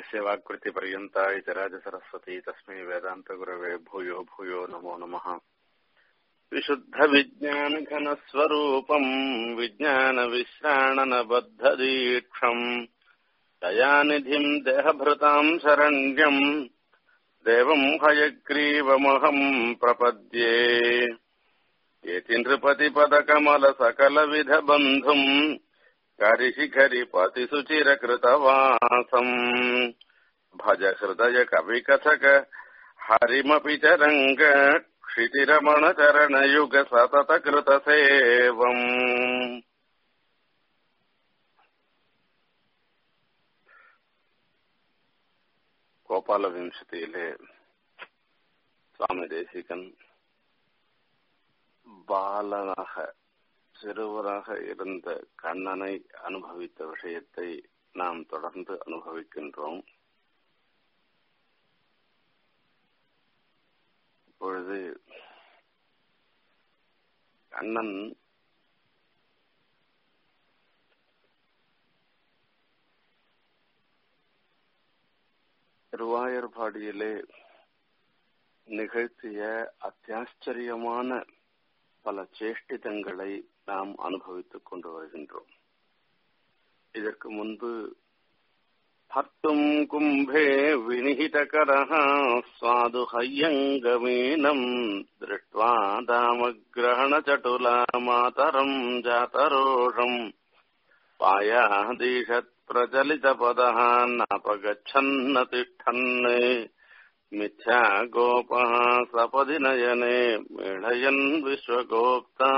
यस्य वाक्कृतिपर्यन्ता इति राजसरस्वती तस्मै वेदान्तगुरवे भूयो भूयो नमो नमः विशुद्धविज्ञानघनस्वरूपम् विज्ञानविश्राणनबद्धदीक्षम् दयानिधिम् देहभृताम् शरण्यम् देवम् हयग्रीवमहम् प्रपद्ये एति नृपतिपदकमलसकलविधबन्धुम् करिशिखरिपतिसुचिरकृतवासम् भज हृदय कविकथक हरिमपि च रङ्ग क्षितिरमणचरणयुग सततकृतसेवम् கோபாலவிம்சதியிலே சுவாமி தேசிகன் பாலனாக சிறுவராக இருந்த கண்ணனை அனுபவித்த விஷயத்தை நாம் தொடர்ந்து அனுபவிக்கின்றோம் இப்பொழுது கண்ணன் திருவாயர்பாடியிலே நிகழ்த்திய அத்தியாச்சரியமான பல சேஷ்டிதங்களை நாம் அனுபவித்துக் கொண்டு வருகின்றோம் இதற்கு முன்பு ஹர்த்தும் கும்பே வினிகிதகரः स्वादु हय्यङ्गमीनम् दृष्ट्वा दामग्रहणचटुलामातरम् जातरोषम् पायादीशत् प्रचलितपदः नापगच्छन्न तिष्ठन् मिथ्या गोपः सपदि नयने மேளையன் விஸ்வகோப்தா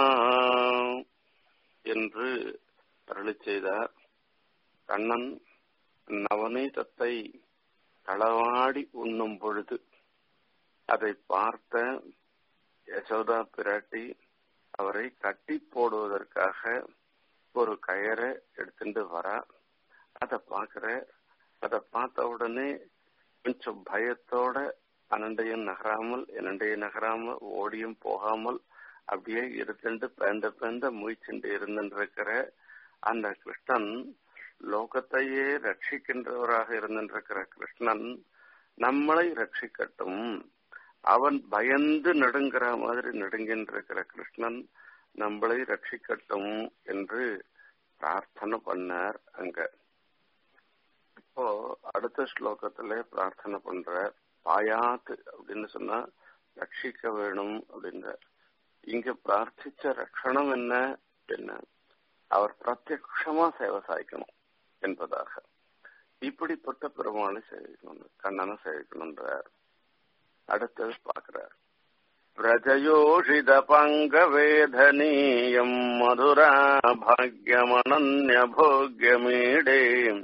என்று அருளி செய்தார் கண்ணன் நவநீதத்தை களவாடி உண்ணும் பொழுது அதை பார்த்த யசோதா பிராட்டி அவரை கட்டி போடுவதற்காக ஒரு கயரை எடுத்துட்டு வரா அதை பார்க்கிற அதை பார்த்த உடனே கொஞ்சம் பயத்தோட அனண்டையும் நகராமல் என்னண்டையும் நகராமல் ஓடியும் போகாமல் அப்படியே இருந்துட்டு பேந்த பேந்த முயற்சிண்டு இருந்துருக்கிற அந்த கிருஷ்ணன் லோகத்தையே ரட்சிக்கின்றவராக இருந்திருக்கிற கிருஷ்ணன் நம்மளை ரட்சிக்கட்டும் அவன் பயந்து நடுங்கிற மாதிரி நடுங்கின்றிருக்கிற கிருஷ்ணன் நம்மளை ரட்சிக்கட்டும் என்று பிரார்த்தனை பண்ணார் அங்க இப்போ அடுத்த ஸ்லோகத்துல பிரார்த்தனை பண்ற பாயாத்து அப்படின்னு சொன்னா ரட்சிக்க வேணும் அப்படின்ற இங்க பிரார்த்திச்ச ரட்சணம் என்ன என்ன அவர் பிரத்யக்ஷமா சேவை சாய்க்கணும் என்பதாக இப்படிப்பட்ட பெருமாளை சேவிக்கணும் கண்ணனை சேவிக்கணும்ன்றார் அடுத்தது பார்க்கிறார் பிரஜயோஷித பங்க வேதனீயம் மதுரா பாக்யமனன்ய போக்யமீடே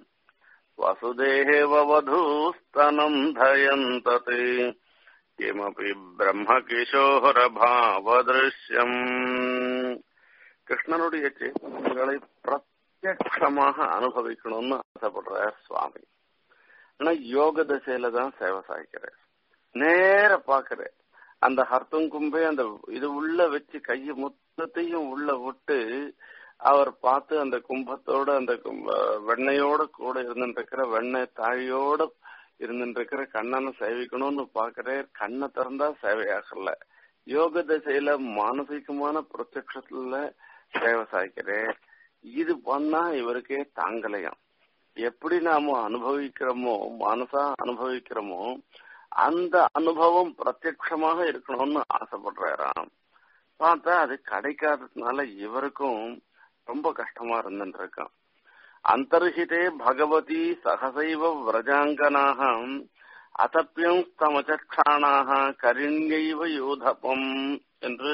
வசுதேவவதூஸ்தனம் தயந்தத் கிமபி பிரம்மகிஷோர பாவதிருஷ்யம் கிருஷ்ணனுடைய சேத்தனங்களை பிரத்யட்சமாக அனுபவிக்கணும்னு ஆசைப்படுறார் சுவாமி ஆனா யோக திசையில தான் சேவை சாய்க்கிறார் நேர பாக்குற அந்த ஹர்த்தம் கும்பே அந்த இது உள்ள வச்சு கைய மொத்தத்தையும் உள்ள விட்டு அவர் பார்த்து அந்த கும்பத்தோட அந்த வெண்ணையோட கூட இருந்துருக்கிற வெண்ணெய் தாழியோட இருந்துருக்கிற கண்ணனை சேவிக்கணும்னு பாக்குற கண்ணை திறந்தா சேவையாகல யோக திசையில மானசீகமான பிரத்யத்துல சேவை சாய்க்கிறேன் இது பண்ணா இவருக்கே தாங்கலையாம் எப்படி நாம அனுபவிக்கிறோமோ மனசா அனுபவிக்கிறோமோ அந்த அனுபவம் பிரத்யட்சமாக இருக்கணும்னு ஆசைப்படுறாராம் பார்த்தா அது கிடைக்காததுனால இவருக்கும் ரொம்ப கஷ்டமா இருந்துருக்கான் அந்தர்ஹிதே பகவதி சகசைவ விரஜாங்கனாக அதப்பியம் ஸ்தமச்சானாக கரிண்யைவ யூதபம் என்று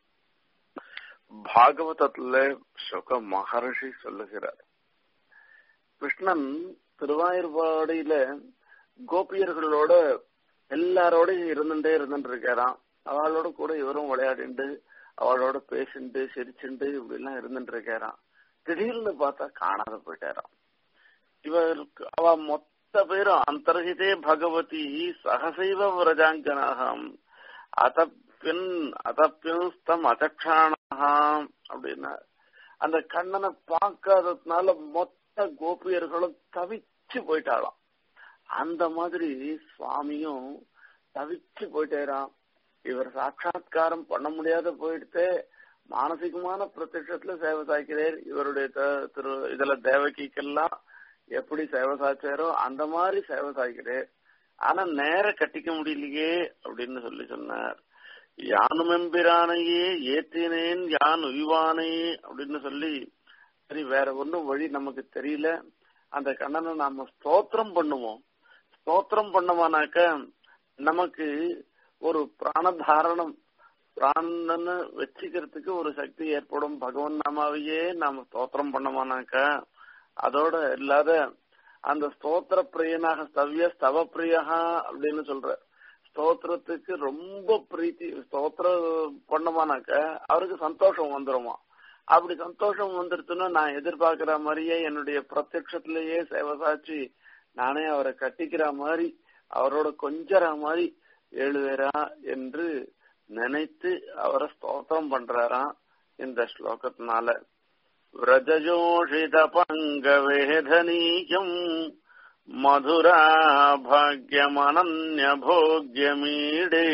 பாகவதத்துல சுக மகர்ஷி சொல்லுகிறார் கிருஷ்ணன் திருவாயூர்பாடியில கோபியர்களோட எல்லாரோடையும் இருந்துட்டே இருந்துட்டு இருக்காராம் அவளோட கூட இவரும் விளையாடிண்டு அவளோட பேசிண்டு சிரிச்சுண்டு இப்படி எல்லாம் இருந்துட்டு இருக்காராம் திடீர்னு பார்த்தா காணாத போயிட்டாராம் இவருக்கு அவ மொத்த பேரும் அந்தர்ஹிதே பகவதி சகசைவ விரஜாங்கனாகம் அதப்பின் அதப்பின் ஸ்தம் அதக்ஷானாம் அப்படின்னா அந்த கண்ணனை பார்க்காததுனால மொத்த கோபியர்களும் தவிச்சு போயிட்டாளாம் அந்த மாதிரி சுவாமியும் தவிச்சு போயிட்டேராம் இவர் சாட்சா்காரம் பண்ண முடியாத போயிட்டு மானசிகமான பிரத்யட்சத்துல சேவை சாய்க்கிறார் இவருடைய திரு இதுல தேவகிக்கெல்லாம் எப்படி சேவை சாய்ச்சாரோ அந்த மாதிரி சேவை சாய்க்கிறார் ஆனா நேர கட்டிக்க முடியலையே அப்படின்னு சொல்லி சொன்னார் யானும் எம்பிரானையே ஏத்தினேன் யான் உய்வானே அப்படின்னு சொல்லி சரி வேற ஒன்றும் வழி நமக்கு தெரியல அந்த கண்ணனை நாம ஸ்தோத்திரம் பண்ணுவோம் ஸ்தோத்திரம் பண்ணவானாக்க நமக்கு ஒரு பிராணதாரணம் பிராணன்னு வச்சுக்கிறதுக்கு ஒரு சக்தி ஏற்படும் பகவான் நாமாவையே நாம ஸ்தோத்திரம் பண்ணோமானாக்கா அதோட இல்லாத அந்த ஸ்தோத்திர பிரியனாக ஸ்தவ்ய ஸ்தவ பிரியா அப்படின்னு சொல்ற ஸ்தோத்திரத்துக்கு ரொம்ப பிரீத்தி ஸ்தோத்திரம் பண்ணோமானாக்க அவருக்கு சந்தோஷம் வந்துருமா அப்படி சந்தோஷம் வந்துருச்சுன்னா நான் எதிர்பார்க்கிற மாதிரியே என்னுடைய பிரத்யட்சத்திலேயே சேவை சாட்சி நானே அவரை கட்டிக்கிற மாதிரி அவரோட கொஞ்சற மாதிரி எழுதுறா என்று நினைத்து அவரை ஸ்தோத்திரம் பண்றாராம் இந்த ஸ்லோகத்தினால விரஜோஷித பங்க வேதனீயம் மதுரா பாக்யமனன்ய போக்யமீடே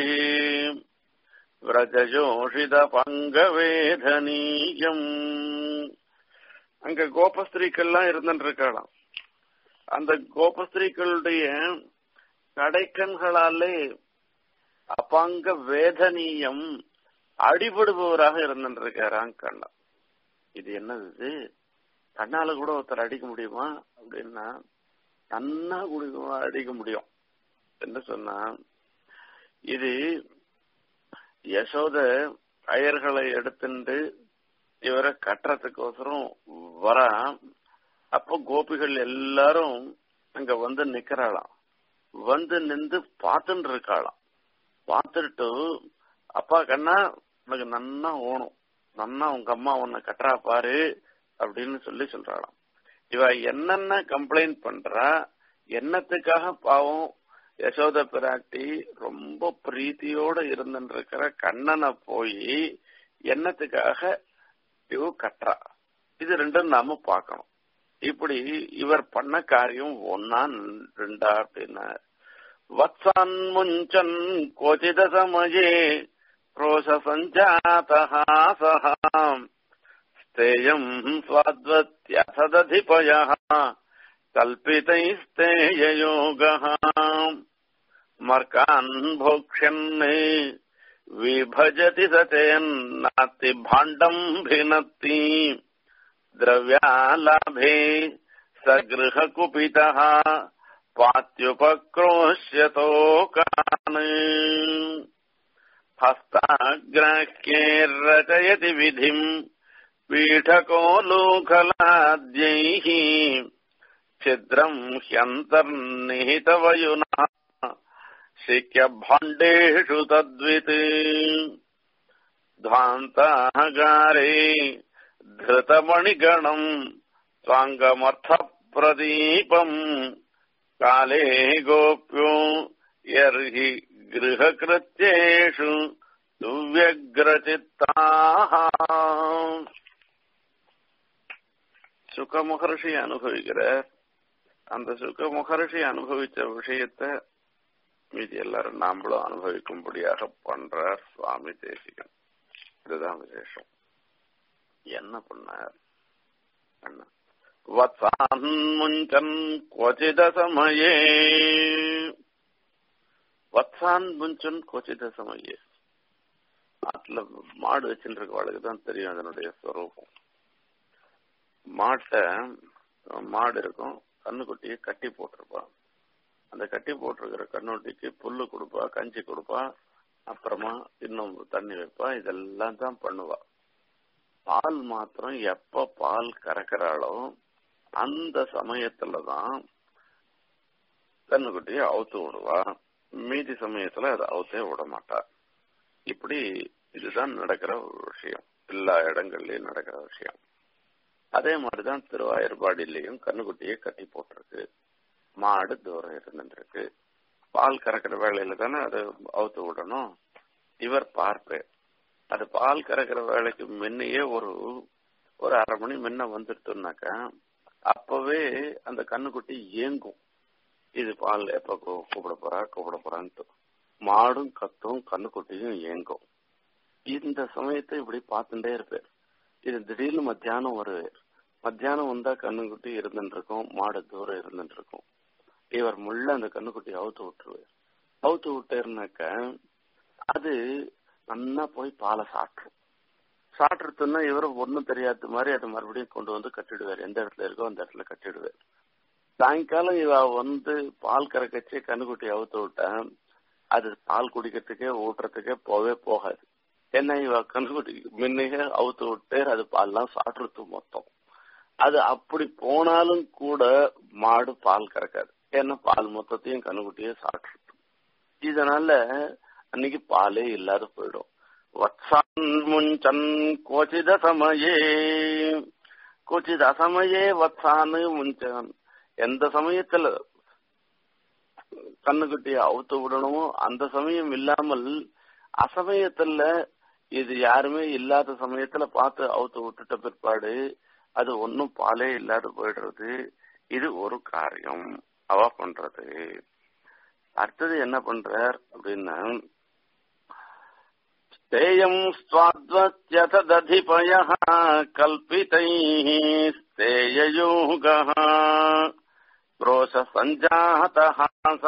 விரஜோஷித பங்க வேதனீயம் அங்க கோபஸ்திரீக்கள்லாம் இருந்துட்டு இருக்கலாம் அந்த கோபஸ்திரீக்களுடைய கடைக்கண்களாலே அப்பாங்க வேதனீயம் அடிபடுபவராக இருந்துருக்காராம் கண்ணா இது என்னது கண்ணால கூட ஒருத்தர் அடிக்க முடியுமா அப்படின்னா நன்னா குடிக்குமா அடிக்க முடியும் என்ன சொன்னா இது யசோத அயர்களை எடுத்துட்டு இவரை கட்டுறதுக்கோசரம் வர அப்போ கோபிகள் எல்லாரும் அங்க வந்து நிக்கிறாளாம் வந்து நின்று பார்த்துட்டு இருக்காளாம் பார்த்துட்டு அப்பா கண்ணா உனக்கு நன்னா ஓணும் நன்னா உங்க அம்மா உன்னை கட்டுறா பாரு அப்படின்னு சொல்லி சொல்றாளாம் இவ என்னென்ன கம்ப்ளைண்ட் பண்றா என்னத்துக்காக பாவம் யசோத பிராட்டி ரொம்ப பிரீத்தியோட இருந்துட்டு இருக்கிற கண்ணனை போய் என்னத்துக்காக இவ கட்டுறா இது ரெண்டும் நாம பார்க்கணும் இப்படி இவர் பண்ண காரியம் ஒன்னா ரெண்டா அப்படின்னா வத்சான் முஞ்சன் கோச்சித சமயே क्रोश सञ्जातः सः स्तेयम् स्वाद्वत्यसदधिपयः कल्पितैस्तेययोगः मर्कान् भोक्ष्यन् विभजति सचेन्नाति भाण्डम् भिनत्ति द्रव्यालाभे स गृहकुपितः पात्युपक्रोश्यतोकान् हस्ताग्राह्यैर्रचयति विधिम् पीठकोलूखलाद्यैः छिद्रम् ह्यन्तर्निहितवयुनः शिक्यभाण्डेषु तद्वित् ध्वान्तागारे धृतमणिगणम् स्वाङ्गमर्थप्रदीपम् काले गोप्यो यर्हि गृहकृत्येषु துவ்யகிரச்சித்தாக சுக மகர்ஷி அனுபவிக்கிறார் அந்த சுக மகர்ஷி அனுபவிச்ச விஷயத்த மீதி எல்லாரும் நாமளும் அனுபவிக்கும்படியாக பண்றார் சுவாமி தேசிகன் இதுதான் விசேஷம் என்ன பண்ணார் என்ன வத்சான் முஞ்சன் கொச்சித சமயே வத்சான் முஞ்சன் கொச்சித சமயே ஆற்றுல மாடு வச்சுட்டு இருக்கவாளுக்கு தான் தெரியும் அதனுடைய ஸ்வரூபம் மாட்டை மாடு இருக்கும் கண்ணுக்குட்டியை கட்டி போட்டிருப்பான் அந்த கட்டி போட்டிருக்கிற கண்ணுக்குட்டிக்கு புல்லு கொடுப்பா கஞ்சி கொடுப்பா அப்புறமா இன்னும் தண்ணி வைப்பா இதெல்லாம் தான் பண்ணுவா பால் மாத்திரம் எப்ப பால் கறக்கிறாளோ அந்த சமயத்துல தான் கண்ணுக்குட்டியை அவுத்து விடுவா மீதி சமயத்துல அதை அவுத்தே விட மாட்டா இப்படி இதுதான் நடக்கிற ஒரு விஷயம் எல்லா இடங்கள்லயும் நடக்கிற விஷயம் அதே மாதிரிதான் திருவாயூர்பாடியிலையும் கண்ணுக்குட்டியை கட்டி போட்டிருக்கு மாடு தூரம் இருந்துருக்கு பால் கறக்கிற வேலையில தானே அது அவுத்து விடணும் இவர் பார்ப்பேன் அது பால் கறக்கிற வேலைக்கு முன்னையே ஒரு ஒரு அரை மணி முன்ன வந்துட்டோம்னாக்கா அப்பவே அந்த கண்ணுக்குட்டி ஏங்கும் இது பால் எப்ப கூ- கூப்பிட போறா கூப்பிட போறான்ட்டு மாடும் கத்தும் கண்ணுக்குட்டியும் ஏங்கும் இந்த சமயத்தை இப்படி பார்த்துட்டே இருப்பார் இது திடீர்னு மத்தியானம் வருவார் மத்தியானம் வந்தா கண்ணுக்குட்டி இருந்துட்டு இருக்கும் மாடு தூரம் இருந்துட்டு இருக்கும் இவர் முள்ள அந்த கண்ணுக்குட்டி அவுத்து விட்டுருவார் அவுத்து விட்டாருனாக்க அது நன்னா போய் பாலை சாப்பிடும் சாப்பிட்றதுன்னா இவர் ஒன்றும் தெரியாத மாதிரி அதை மறுபடியும் கொண்டு வந்து கட்டிடுவார் எந்த இடத்துல இருக்கோ அந்த இடத்துல கட்டிடுவார் சாயங்காலம் இவ வந்து பால் கறக்கச்சு கண்ணுக்குட்டி அவுத்து விட்டா அது பால் குடிக்கிறதுக்கே ஊட்டுறதுக்கே போவே போகாது ஏன்னா இவ கண்ணுக்குட்டி முன்னையே அவுத்து விட்டு அது பால்லாம் சாப்பிட்றது மொத்தம் அது அப்படி போனாலும் கூட மாடு பால் கறக்காது ஏன்னா பால் மொத்தத்தையும் கண்ணுக்குட்டியே சாப்பிட்றது இதனால அன்னைக்கு பாலே இல்லாத போயிடும் வத்சான் முஞ்சன் கோச்சித சமயே கோச்சித அசமயே வத்சான்னு முஞ்சன் எந்த சமயத்துல கண்ணுக்குட்டிய அவுத்து விடணுமோ அந்த சமயம் இல்லாமல் அசமயத்துல இது யாருமே இல்லாத சமயத்துல பார்த்து அவுத்து விட்டுட்ட பிற்பாடு அது ஒன்னும் பாலே இல்லாத போயிடுறது இது ஒரு காரியம் அவ பண்றது அடுத்தது என்ன பண்றார் அப்படின்னா ஸ்தேயம் ஸ்வாத்வத்யததிபய கல்பிதை ஸ்தேயயோக புரோஷ சஞ்சாதஹா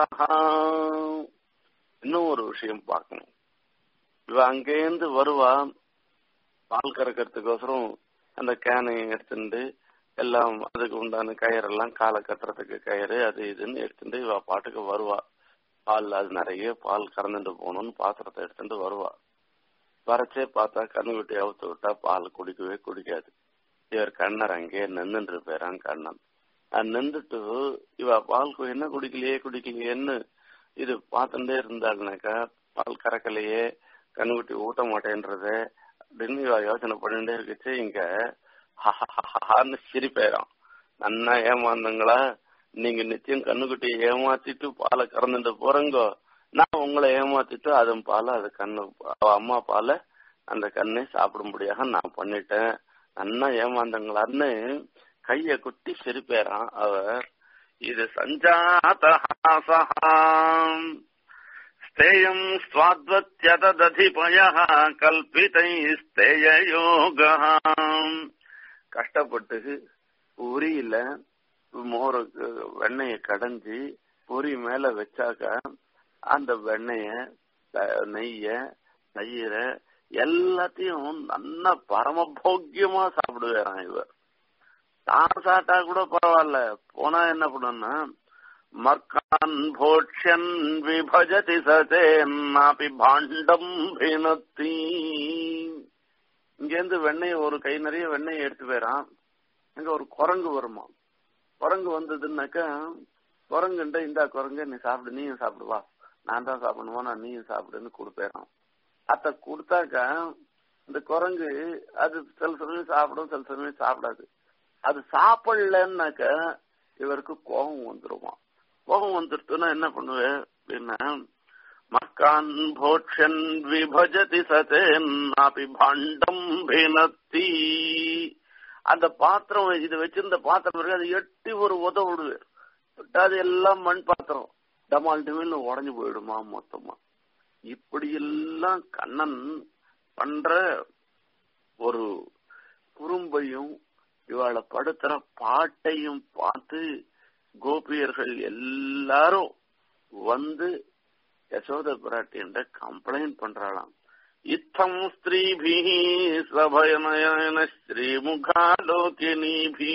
இன்னும் ஒரு விஷயம் பார்க்கணும் இவ அங்கேருந்து வருவா பால் கறக்கிறதுக்கோசரம் அந்த கேனை எடுத்துட்டு எல்லாம் அதுக்கு உண்டான கயிறெல்லாம் காலை கட்டுறதுக்கு கயிறு அது இதுன்னு எடுத்துட்டு இவ பாட்டுக்கு வருவா பால் அது நிறைய பால் கறந்துட்டு போகணும்னு பாத்திரத்தை எடுத்துட்டு வருவா வரச்சே பார்த்தா கண்ணுக்குட்டி அவுத்து விட்டா பால் குடிக்கவே குடிக்காது இவர் கண்ணர் அங்கேயே நின்றுட்டு இருப்பாரான் கண்ணன் அது நின்றுட்டு இவ பால் கு- என்ன குடிக்கலையே குடிக்கலையேன்னு இது பார்த்துட்டே இருந்தாள்னாக்கா பால் கறக்கலையே கண்ணுக்குட்டி ஊட்ட மாட்டேன்றது அப்படின்னு இவ யோசனை பண்ணிட்டே இருக்குச்சு இங்க ஹஹஹஹன்னு சிரிப்பேறான் நன்னா ஏமாந்தங்களா நீங்க நிச்சயம் கண்ணுக்குட்டியை ஏமாத்திட்டு பாலை கறந்துட்டு போறங்கோ நான் உங்களை ஏமாத்திட்டு அதன் பாலை அது கண்ணு அவ அம்மா பாலை அந்த கண்ணை சாப்பிடும்படியாக நான் பண்ணிட்டேன் நன்னா ஏமாந்தங்களான்னு கைய குத்தி சிரிப்பேறான் அவர் இது சஞ்சாதஹாசஹாம் ஸ்தேயம் ஸ்வாத்வத்யததிபய கல்பிதை ஸ்தேயோகாம் கஷ்டப்பட்டு உரியில மோருக்கு வெண்ணெய கடைஞ்சி பொரி மேல வச்சாக்க அந்த வெண்ணெய த- நெய்ய தயிர எல்லாத்தையும் நல்லா பரமபோக்கியமா சாப்பிடுவாராம் இவர் தான் சாப்பிட்டா கூட பரவாயில்ல போனா என்ன பண்ணுன்னா மர்கான் போட்சன் விபஜதி சதேன்னாபி பாண்டம் பினத்தி இங்கேருந்து வெண்ணெய் ஒரு கை நிறைய வெண்ணெய் எடுத்து போயிறான் அங்க ஒரு குரங்கு வருமா குரங்கு வந்ததுன்னாக்கா குரங்குண்ட இந்தா குரங்கு நீ சாப்பிடு நீயும் சாப்பிடுவா நான் தான் சாப்பிடணுமா நான் நீயும் சாப்பிடுன்னு கொடுப்பேறான் அத கொடுத்தாக்கா இந்த குரங்கு அது சில சமயம் சாப்பிடும் சில சமயம் சாப்பிடாது அது சாப்பிடலன்னாக்க இவருக்கு கோபம் வந்துருமா கோபம் வந்துருச்சுன்னா என்ன பண்ணுவேன் அப்படின்னா மக்கான் போட்சன் விபஜதி சதேன்னாபி பாண்டம் பினத்தி அந்த பாத்திரம் இது வச்சிருந்த பாத்திரம் இருக்கு அது எட்டி ஒரு உத விடுவேன் விட்டாது எல்லாம் மண் பாத்திரம் டமால் டிமில்னு உடஞ்சு போயிடுமா மொத்தமா இப்படி எல்லாம் கண்ணன் பண்ற ஒரு குறும்பையும் இவாளை படுத்துற பாட்டையும் பார்த்து கோபியர்கள் எல்லாரும் வந்து யசோத பிராட்டின்ற கம்ப்ளைண்ட் பண்றாளாம் இத்தம் ஸ்திரீபி சபயனயன ஸ்ரீமுகாலோகினீபி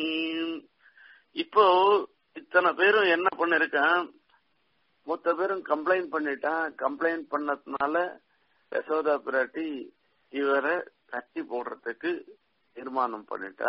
இப்போ இத்தனை பேரும் என்ன பண்ணிருக்கான் மொத்த பேரும் கம்ப்ளைண்ட் பண்ணிட்டான் கம்ப்ளைண்ட் பண்ணதுனால யசோதா பிராட்டி இவரை கட்டி போடுறதுக்கு தீர்மானம் பண்ணிட்டா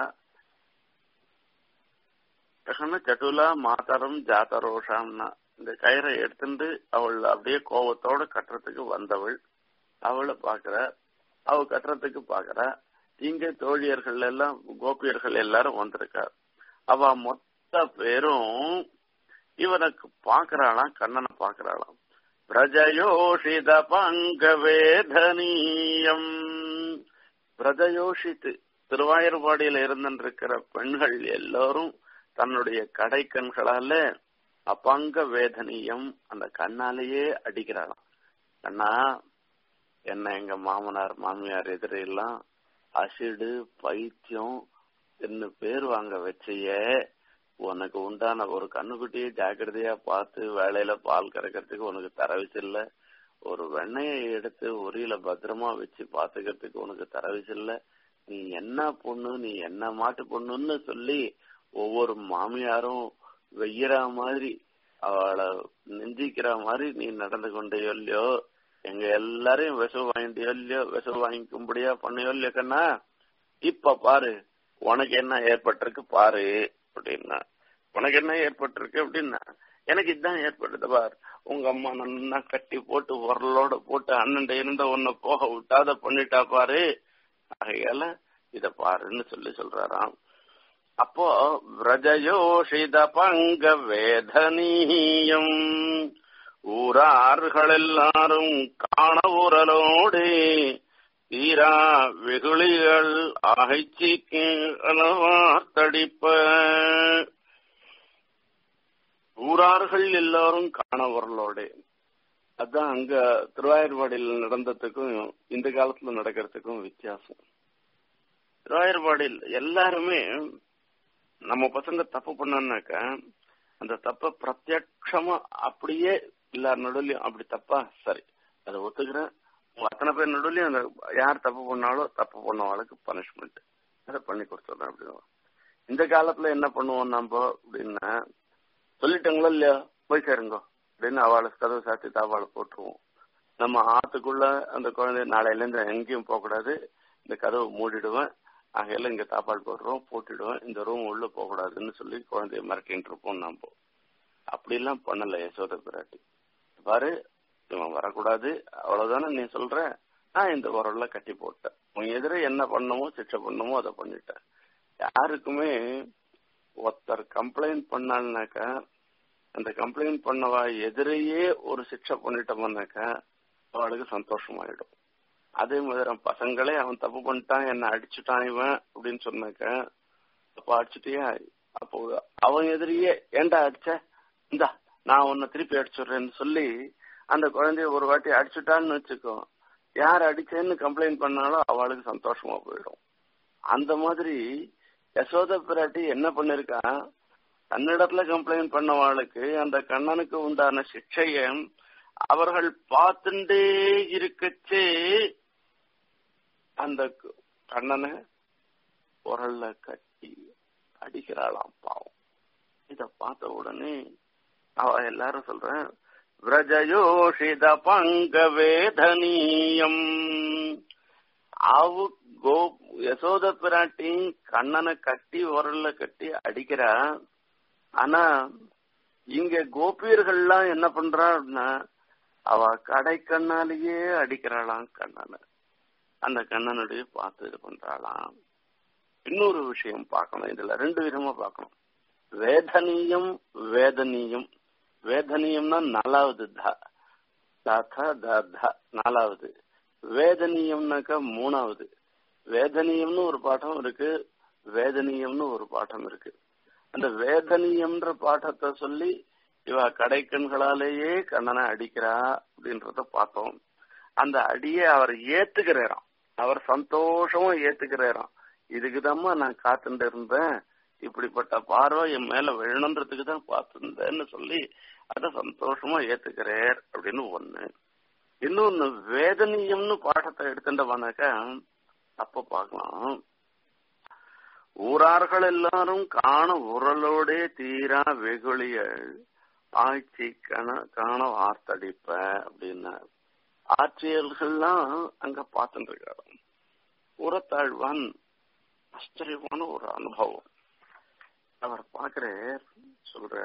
கண்ண சட்டுலா மாதரம் ஜாதரோஷாம்னா இந்த கயிறை எடுத்துட்டு அவள் அப்படியே கோபத்தோட கட்டுறதுக்கு வந்தவள் அவளை பாக்குற அவ கட்டுறதுக்கு பாக்குறா இங்க தோழியர்கள் எல்லாம் கோபியர்கள் எல்லாரும் வந்திருக்கா அவ மொத்த பேரும் இவனுக்கு பாக்குறாளாம் கண்ணனை பாக்குறாளாம் பிரஜயோஷித பங்கவேதனீயம் பிரஜயோஷித்து திருவாயூர்பாடியில இருந்திருக்கிற பெண்கள் எல்லாரும் தன்னுடைய கடை கண்களால அபங்க வேதனியம் அந்த கண்ணாலேயே அடிக்கிறாளாம் கண்ணா என்ன எங்க மாமனார் மாமியார் எதிரெல்லாம் அசிடு பைத்தியம் என்ன பேர் வாங்க வச்சைய உனக்கு உண்டான ஒரு கண்ணுக்குட்டியை ஜாக்கிரதையா பார்த்து வேலையில பால் கறக்கிறதுக்கு உனக்கு தரவிசில்ல ஒரு வெண்ணையை எடுத்து உரியில பத்திரமா வச்சு பாத்துக்கிறதுக்கு உனக்கு தரவிசில்ல நீ என்ன பொண்ணு நீ என்ன மாட்டு பொண்ணுன்னு சொல்லி ஒவ்வொரு மாமியாரும் வெய்யற மாதிரி அவளை நெஞ்சிக்கிற மாதிரி நீ நடந்து கொண்டே இல்லையோ எங்க எல்லாரையும் விசவு வாங்கிட்டியோ இல்லையோ விசவு வாங்கிக்கும்படியா பண்ணியோ இல்லையோ கண்ணா இப்ப பாரு உனக்கு என்ன ஏற்பட்டிருக்கு பாரு அப்படின்னா உனக்கு என்ன ஏற்பட்டிருக்கு அப்படின்னா எனக்கு இதுதான் ஏற்பட்டது பார் உங்க அம்மா நல்லா கட்டி போட்டு உரலோட போட்டு அண்ணன் இருந்த உன்னை போக விட்டாத பண்ணிட்டா பாரு ஆகையால இத பாருன்னு சொல்லி சொல்றாராம் அப்போ விரஜயோஷித பங்க வேதனீயம் ஊரார்கள் எல்லாரும் காண உரலோடு தீரா வெகுளிகள் ஆகைச்சிக்கு அளவார்த்தடிப்ப ஊரார்கள் எல்லாரும் காண உரலோடு அதான் அங்க திருவாயூர்பாடியில் நடந்ததுக்கும் இந்த காலத்துல நடக்கிறதுக்கும் வித்தியாசம் திருவாயூர்பாடியில் எல்லாருமே நம்ம பசங்க தப்பு பண்ணாக்க அந்த தப்ப பிரத்யட்சமா அப்படியே எல்லார் நடுவுலயும் அப்படி தப்பா சரி அதை ஒத்துக்கிறேன் உங்க அத்தனை பேர் நடுவுலயும் அந்த யார் தப்பு பண்ணாலும் தப்பு பண்ணவாளுக்கு பனிஷ்மெண்ட் அதை பண்ணி கொடுத்துறேன் அப்படின்னு இந்த காலத்துல என்ன பண்ணுவோம் நம்ம அப்படின்னா சொல்லிட்டாங்களோ இல்லையா போய் சேருங்க அப்படின்னு அவளுக்கு கதவு சாத்தி தாவாளை போட்டுருவோம் நம்ம ஆத்துக்குள்ள அந்த குழந்தை நாளையில இருந்து எங்கேயும் போகக்கூடாது இந்த கதவை மூடிடுவேன் ஆகையில இங்க தாப்பால் போடுறோம் போட்டுடுவேன் இந்த ரூம் உள்ள போக கூடாதுன்னு சொல்லி குழந்தைய மிரட்டின்னு இருப்போம் நம்ம அப்படிலாம் பண்ணல யசோத பிராட்டி பாரு இவன் வரக்கூடாது அவ்வளவுதானே நீ சொல்ற நான் இந்த உரல்ல கட்டி போட்டேன் உன் எதிர என்ன பண்ணமோ சிக்ஷை பண்ணமோ அதை பண்ணிட்டேன் யாருக்குமே ஒருத்தர் கம்ப்ளைண்ட் பண்ணாள்னாக்கா அந்த கம்ப்ளைண்ட் பண்ணவா எதிரையே ஒரு சிக்ஷை பண்ணிட்டோம்னாக்கா அவளுக்கு சந்தோஷமாயிடும் அதே மாதிரி பசங்களே அவன் தப்பு பண்ணிட்டான் என்ன அடிச்சுட்டான் இவன் அப்படின்னு சொன்னாக்க அப்ப அடிச்சுட்டியா அப்போ அவன் எதிரியே ஏண்டா அடிச்ச இந்தா நான் உன்னை திருப்பி அடிச்சுடுறேன்னு சொல்லி அந்த குழந்தைய ஒரு வாட்டி அடிச்சுட்டான்னு வச்சுக்கோ யார் அடிச்சேன்னு கம்ப்ளைண்ட் பண்ணாலும் அவளுக்கு சந்தோஷமா போயிடும் அந்த மாதிரி யசோத பிராட்டி என்ன பண்ணிருக்கான் தன்னிடத்துல கம்ப்ளைண்ட் பண்ணவாளுக்கு அந்த கண்ணனுக்கு உண்டான சிக்ஷைய அவர்கள் பார்த்துட்டே இருக்கச்சே அந்த கண்ணனை உரல்ல கட்டி அடிக்கிறாளாம் பாவம் இத பார்த்த உடனே அவ எல்லாரும் சொல்றேன் விரஜயோஷித பங்க வேதனீயம் அவு கோ யசோத பிராட்டி கண்ணனை கட்டி உரல்ல கட்டி அடிக்கிறா ஆனா இங்க கோபியர்கள்லாம் என்ன பண்றான்னா அவ கடை கண்ணாலேயே அடிக்கிறாளாம் கண்ணனை அந்த கண்ணனுடைய பார்த்து இது பண்றாளாம் இன்னொரு விஷயம் பார்க்கணும் இதுல ரெண்டு விதமா பார்க்கணும் வேதனீயம் வேதனீயம் வேதனீயம்னா நாலாவது த தத த த நாலாவது வேதனீயம்னாக்கா மூணாவது வேதனீயம்னு ஒரு பாடம் இருக்கு வேதனீயம்னு ஒரு பாடம் இருக்கு அந்த வேதனீயம்ன்ற பாடத்தை சொல்லி இவ கடைக்கண்களாலேயே கண்ணனை அடிக்கிறா அப்படின்றத பார்த்தோம் அந்த அடியை அவர் ஏத்துக்கிறாராம் அவர் சந்தோஷமா ஏத்துக்கிறாராம் இதுக்குதாம்மா நான் காத்துட்டு இருந்தேன் இப்படிப்பட்ட பார்வை என் மேல விழணுன்றதுக்கு தான் பார்த்துருந்தேன்னு சொல்லி அத சந்தோஷமா ஏத்துக்கிறார் அப்படின்னு ஒண்ணு இன்னொன்னு வேதனீயம்னு பாடத்தை எடுத்துட்டோம்னாக்கா அப்ப பார்க்கலாம் ஊரார்கள் எல்லாரும் காண உரலோடே தீரா வெகுளிய ஆட்சி கண காண வார்த்தடிப்ப அப்படின்னு ஆட்சியர்கள்லாம் அங்க பார்த்துட்டு இருக்காரு உரத்தாழ்வான் ஆச்சரியமான ஒரு அனுபவம் அவர் பாக்குறார் சொல்ற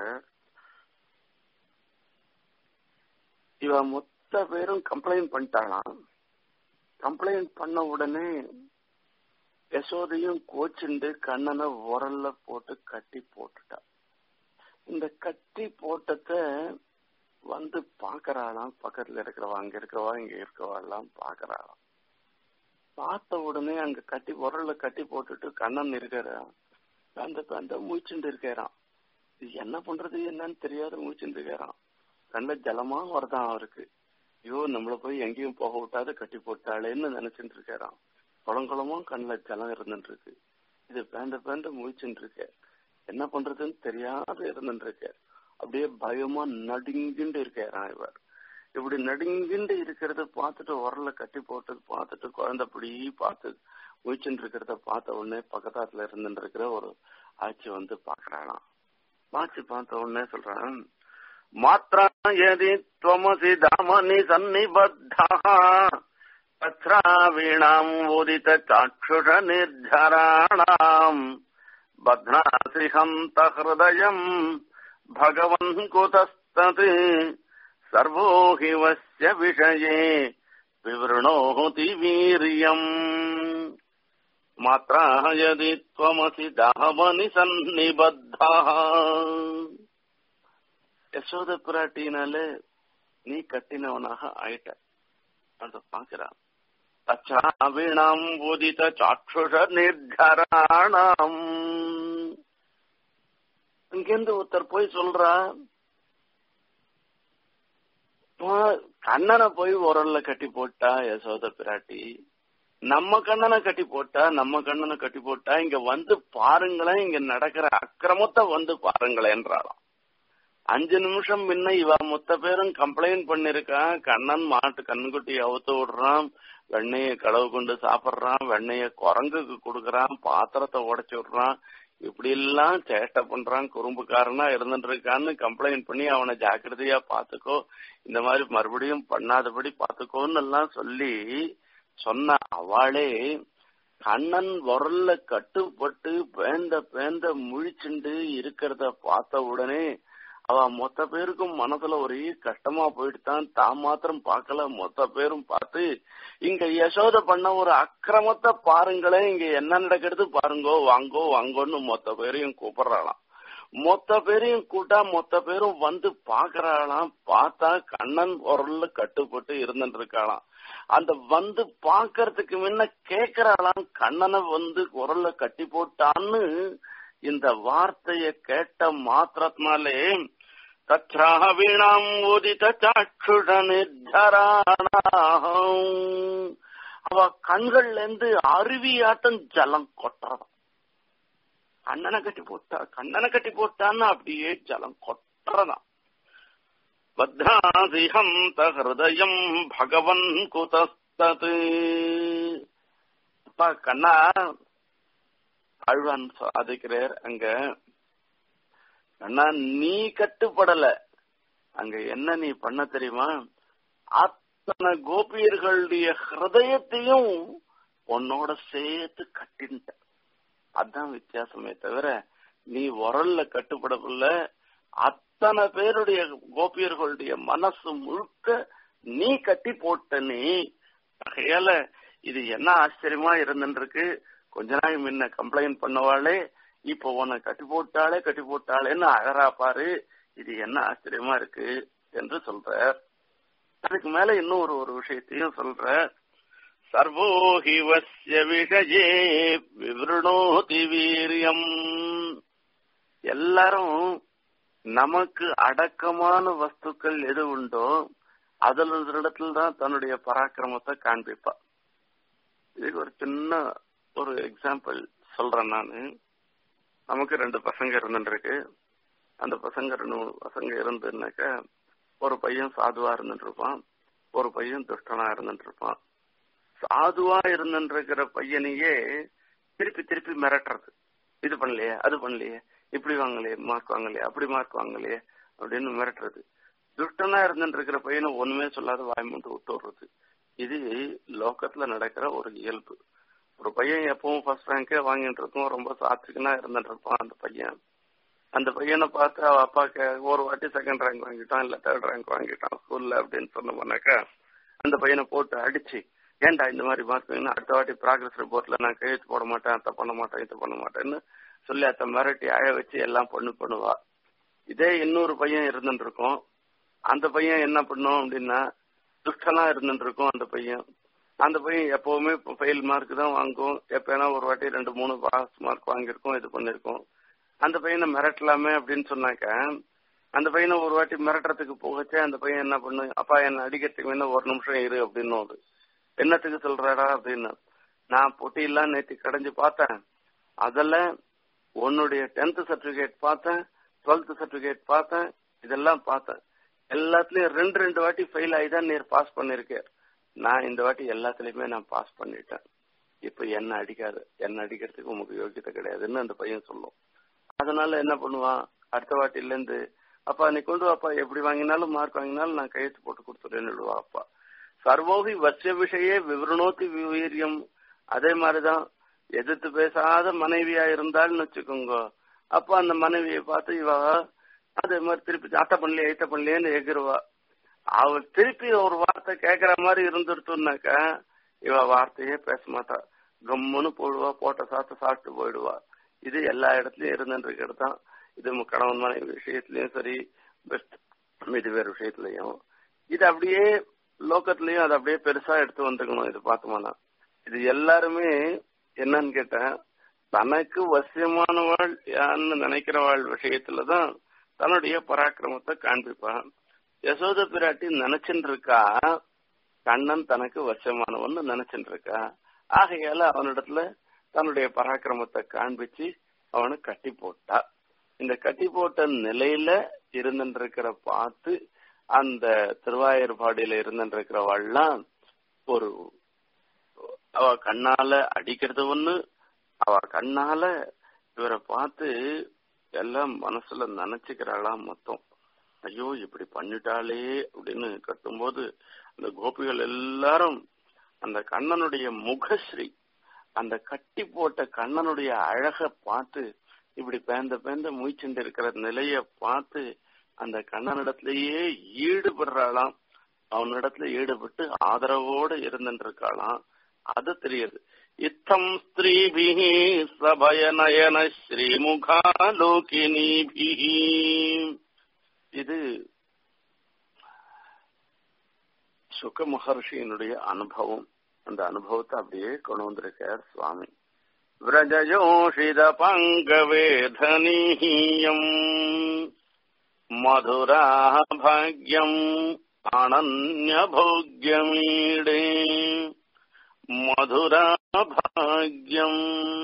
இவ மொத்த பேரும் கம்ப்ளைண்ட் பண்ணிட்டாளாம் கம்ப்ளைண்ட் பண்ண உடனே யசோதையும் கோச்சுண்டு கண்ணனை உரல்ல போட்டு கட்டி போட்டுட்டா இந்த கட்டி போட்டத வந்து பாக்குறாளாம் பக்கத்துல இருக்கிறவா அங்க இருக்கிறவா இங்க இருக்கிறவா எல்லாம் பாக்குறாளாம் பார்த்த உடனே அங்க கட்டி உரல்ல கட்டி போட்டுட்டு கண்ணன் இருக்கிறான் அந்த அந்த மூச்சுண்டு இருக்கிறான் இது என்ன பண்றது என்னன்னு தெரியாத முடிச்சுட்டு இருக்காராம் கண்ணுல ஜலமா வருதான் அவருக்கு ஐயோ நம்மள போய் எங்கேயும் போக விட்டாத கட்டி போட்டாளேன்னு நினைச்சிட்டு இருக்காராம் குளங்குளமா கண்ணுல ஜலம் இருந்துட்டு இருக்கு இது பேந்த பேந்த முழிச்சுட்டு இருக்க என்ன பண்றதுன்னு தெரியாத இருந்துட்டு இருக்க அப்படியே பயமா நடுங்கிண்டு இருக்காராம் இவர் இப்படி நடுங்கிண்டு இருக்கிறத பார்த்துட்டு உரல கட்டி போட்டது பார்த்துட்டு குழந்தை அப்படி பார்த்து முழிச்சுட்டு இருக்கிறத பார்த்த உடனே பக்கத்தாத்துல இருந்துட்டு இருக்கிற ஒரு ஆட்சி வந்து பாக்குறாளாம் ஆட்சி பார்த்த உடனே சொல்றான் மாத்ரா யதி त्वमसि दामनि सन्निबद्धः तत्रा वीणाम् उदित चाक्षुष निर्झराणाम् बध्नासि हन्त हृदयम् भगवन् कुतस्तत् सर्वो हि वस्य विषये विवृणोति वीर्यम् मात्रा यदि त्वमसि दामनि सन्निबद्धः யசோத பிராட்டினால நீ கட்டினவனாக ஆயிட்ட அத பாக்குறான் தச்சாவிணாம் உதித சாட்சுஷ நிர்கராணாம் இங்கிருந்து ஒருத்தர் போய் சொல்றா கண்ணனை போய் உரல்ல கட்டி போட்டா யசோத பிராட்டி நம்ம கண்ணனை கட்டி போட்டா நம்ம கண்ணனை கட்டி போட்டா இங்க வந்து பாருங்களேன் இங்க நடக்கிற அக்கிரமத்தை வந்து பாருங்களேன் என்றாலாம் அஞ்சு நிமிஷம் முன்ன இவ மொத்த பேரும் கம்ப்ளைண்ட் பண்ணிருக்கான் கண்ணன் மாட்டு கண்ணுக்குட்டி அவுத்து விடுறான் வெண்ணைய களவு கொண்டு சாப்பிடுறான் வெண்ணைய குரங்குக்கு கொடுக்கறான் பாத்திரத்தை உடைச்சு விடுறான் இப்படி எல்லாம் சேட்டை பண்றான் குறும்புக்காரனா இருந்துட்டு இருக்கான்னு கம்ப்ளைண்ட் பண்ணி அவனை ஜாக்கிரதையா பாத்துக்கோ இந்த மாதிரி மறுபடியும் பண்ணாதபடி பாத்துக்கோன்னு எல்லாம் சொல்லி சொன்ன அவளே கண்ணன் உரல்ல கட்டுப்பட்டு பேந்த பேந்த முழிச்சுண்டு இருக்கிறத பார்த்த உடனே அவ மொத்த பேருக்கும் மனசுல ஒரே கஷ்டமா போயிட்டுதான் தான் மாத்திரம் பார்க்கல மொத்த பேரும் பார்த்து இங்க யசோத பண்ண ஒரு அக்கிரமத்தை பாருங்களேன் இங்க என்ன நடக்கிறது பாருங்கோ வாங்கோ வாங்கோன்னு மொத்த பேரையும் கூப்பிடுறாளாம் மொத்த பேரையும் கூட்டா மொத்த பேரும் வந்து பாக்குறாளாம் பார்த்தா கண்ணன் உரல்ல கட்டுப்பட்டு இருந்துட்டு இருக்காளாம் அந்த வந்து பாக்கறதுக்கு முன்ன கேக்குறாளாம் கண்ணனை வந்து குரல்ல கட்டி போட்டான்னு இந்த வார்த்தைய கேட்ட மாத்திரத்தினாலே தத்ராவீணாம் உதித சாட்சுட நிர்ஜராணாம் அவ கண்கள்ல இருந்து அருவியாட்டம் ஜலம் கொட்டுறதாம் கண்ணனை கட்டி போட்டா கண்ணனை கட்டி போட்டான்னு அப்படியே ஜலம் கொட்டுறதாம் பத்ராசிஹம் ஹிருதயம் பகவன் குதஸ்தது அப்பா கண்ணா ஆழ்வான் சாதிக்கிறார் அங்க கண்ணா நீ கட்டுப்படல அங்க என்ன நீ பண்ண தெரியுமா அத்தனை கோபியர்களுடைய ஹிருதயத்தையும் உன்னோட சேர்த்து கட்டின்ட்ட அதான் வித்தியாசமே தவிர நீ உரல்ல கட்டுப்படவில்ல அத்தனை பேருடைய கோபியர்களுடைய மனசு முழுக்க நீ கட்டி போட்ட நீ ஆகையால இது என்ன ஆச்சரியமா இருந்துருக்கு கொஞ்ச நாள் முன்ன கம்ப்ளைண்ட் பண்ணவாளே இப்ப உன்னை கட்டி போட்டாளே கட்டி போட்டாளேன்னு அழறா பாரு இது என்ன ஆச்சரியமா இருக்கு என்று சொல்ற அதுக்கு மேல இன்னும் ஒரு ஒரு விஷயத்தையும் சொல்ற சர்வோஹி வசிய விஷயே விவருணோதி வீரியம் எல்லாரும் நமக்கு அடக்கமான வஸ்துக்கள் எது உண்டோ அதுல இடத்துல தான் தன்னுடைய பராக்கிரமத்தை காண்பிப்பா இதுக்கு ஒரு சின்ன ஒரு எக்ஸாம்பிள் சொல்றேன் நானு நமக்கு ரெண்டு பசங்க இருந்துருக்கு அந்த பசங்க ரெண்டு மூணு பசங்க இருந்துனாக்க ஒரு பையன் சாதுவா இருந்துட்டு இருப்பான் ஒரு பையன் துஷ்டனா இருந்துட்டு இருப்பான் சாதுவா இருந்துருக்கிற பையனையே திருப்பி திருப்பி மிரட்டுறது இது பண்ணலையே அது பண்ணலையே இப்படி வாங்கலையே மார்க் வாங்கலையே அப்படி மார்க் வாங்கலையே அப்படின்னு மிரட்டுறது துஷ்டனா இருந்துட்டு இருக்கிற பையனை ஒண்ணுமே சொல்லாத வாய் மட்டும் விட்டு விடுறது இது லோக்கத்துல நடக்கிற ஒரு இயல்பு ஒரு பையன் எப்பவும் ஃபர்ஸ்ட் ரேங்கே வாங்கிட்டு இருக்கும் ரொம்ப சாத்விகனா இருந்துட்டு இருப்பான் அந்த பையன் அந்த பையனை பார்த்து அவ அப்பாக்கு ஒரு வாட்டி செகண்ட் ரேங்க் வாங்கிட்டான் இல்ல தேர்ட் ரேங்க் வாங்கிட்டான் ஸ்கூல்ல அப்படின்னு சொன்னோம்னாக்கா அந்த பையனை போட்டு அடிச்சு ஏன்டா இந்த மாதிரி மார்க் வாங்கினா அடுத்த வாட்டி ப்ராக்ரஸ் ரிப்போர்ட்ல நான் கையெழுத்து போட மாட்டேன் அத்தை பண்ண மாட்டேன் இதை பண்ண மாட்டேன்னு சொல்லி அத்தை மிரட்டி அழ வச்சு எல்லாம் பொண்ணு பண்ணுவா இதே இன்னொரு பையன் இருந்துட்டு இருக்கும் அந்த பையன் என்ன பண்ணும் அப்படின்னா துஷ்டனா இருந்துட்டு இருக்கும் அந்த பையன் அந்த பையன் எப்பவுமே ஃபெயில் மார்க் தான் வாங்கும் எப்பனா ஒரு வாட்டி ரெண்டு மூணு பாஸ் மார்க் வாங்கியிருக்கோம் இது பண்ணிருக்கோம் அந்த பையனை மிரட்டலாமே அப்படின்னு சொன்னாக்க அந்த பையனை ஒரு வாட்டி மிரட்டுறதுக்கு போகச்சே அந்த பையன் என்ன பண்ணு அப்பா என்ன அடிக்கிறதுக்கு வேணா ஒரு நிமிஷம் இரு அப்படின்னு என்னத்துக்கு சொல்றாடா அப்படின்னு நான் பொட்டியெல்லாம் நேற்று கடைஞ்சு பார்த்தேன் அதுல உன்னுடைய டென்த் சர்டிபிகேட் பார்த்தேன் டுவெல்த் சர்டிபிகேட் பார்த்தேன் இதெல்லாம் பார்த்தேன் எல்லாத்துலயும் ரெண்டு ரெண்டு வாட்டி ஃபெயில் ஆகி தான் நீர் பாஸ் பண்ணிருக்கேன் நான் இந்த வாட்டி எல்லாத்துலயுமே நான் பாஸ் பண்ணிட்டேன் இப்ப என்ன அடிக்காது என்ன அடிக்கிறதுக்கு உங்களுக்கு யோகியத்தை கிடையாதுன்னு அந்த பையன் சொல்லும் அதனால என்ன பண்ணுவான் அடுத்த வாட்டில இருந்து அப்பா நீ கொண்டு வாப்பா எப்படி வாங்கினாலும் மார்க் வாங்கினாலும் நான் கையெழுத்து போட்டு கொடுத்துறேன்னு விடுவா அப்பா சர்வோகி வசிய விஷயே விவரணோத்தி வீரியம் அதே மாதிரிதான் எதிர்த்து பேசாத மனைவியா இருந்தாள்னு வச்சுக்கோங்க அப்ப அந்த மனைவியை பார்த்து இவ அதே மாதிரி திருப்பி அத்தை பண்ணலையே ஐத்த பண்ணலையேன்னு எகிருவா அவள் திருப்பி ஒரு வார்த்தை கேக்குற மாதிரி இருந்துருத்துனாக்கா இவ வார்த்தையே பேச மாட்டா கம்முன்னு போடுவா போட்ட சாத்த சாப்பிட்டு போயிடுவா இது எல்லா இடத்துலயும் இருந்துட்டு தான் இது கணவன் மனைவி விஷயத்திலயும் சரி பெஸ்ட் மீது வேறு விஷயத்திலயும் இது அப்படியே லோக்கத்திலயும் அது அப்படியே பெருசா எடுத்து வந்துக்கணும் இது பார்த்தோம்னா இது எல்லாருமே என்னன்னு கேட்டேன் தனக்கு வசியமானவாள் யான்னு நினைக்கிறவாள் விஷயத்துலதான் தன்னுடைய பராக்கிரமத்தை காண்பிப்பான் யசோத பிராட்டி நினைச்சுட்டு இருக்கா கண்ணன் தனக்கு வசமானவன் நினைச்சுட்டு இருக்கா ஆகையால அவனிடத்துல தன்னுடைய பராக்கிரமத்தை காண்பிச்சு அவனை கட்டி போட்டா இந்த கட்டி போட்ட நிலையில இருந்துருக்கிற பார்த்து அந்த திருவாயூர்பாடியில இருந்துருக்கிறவாள்லாம் ஒரு அவ கண்ணால அடிக்கிறது ஒண்ணு அவ கண்ணால இவரை பார்த்து எல்லாம் மனசுல நினைச்சுக்கிறாளாம் மொத்தம் ஐயோ இப்படி பண்ணிட்டாளே அப்படின்னு கட்டும்போது அந்த கோபிகள் எல்லாரும் அந்த கண்ணனுடைய முகஸ்ரீ அந்த கட்டி போட்ட கண்ணனுடைய அழக பார்த்து இப்படி பேந்த பேந்த மூச்சுண்டு இருக்கிற நிலைய பார்த்து அந்த கண்ணனிடத்திலேயே ஈடுபடுறாளாம் அவனிடத்துல ஈடுபட்டு ஆதரவோடு இருந்துட்டு இருக்காளாம் அது தெரியுது இத்தம் ஸ்திரீபிஹி சபயநயன ஸ்ரீமுகாலோகினிபிஹி இது சுக மகர்ஷியினுடைய அனுபவம் அந்த அனுபவத்தை அப்படியே கொண்டு வந்திருக்கார் சுவாமி விரஜயோஷித பங்கவேதனீயம் மதுரா பாக்யம் அனன்யபோக்யமீடே மதுரா பாக்யம்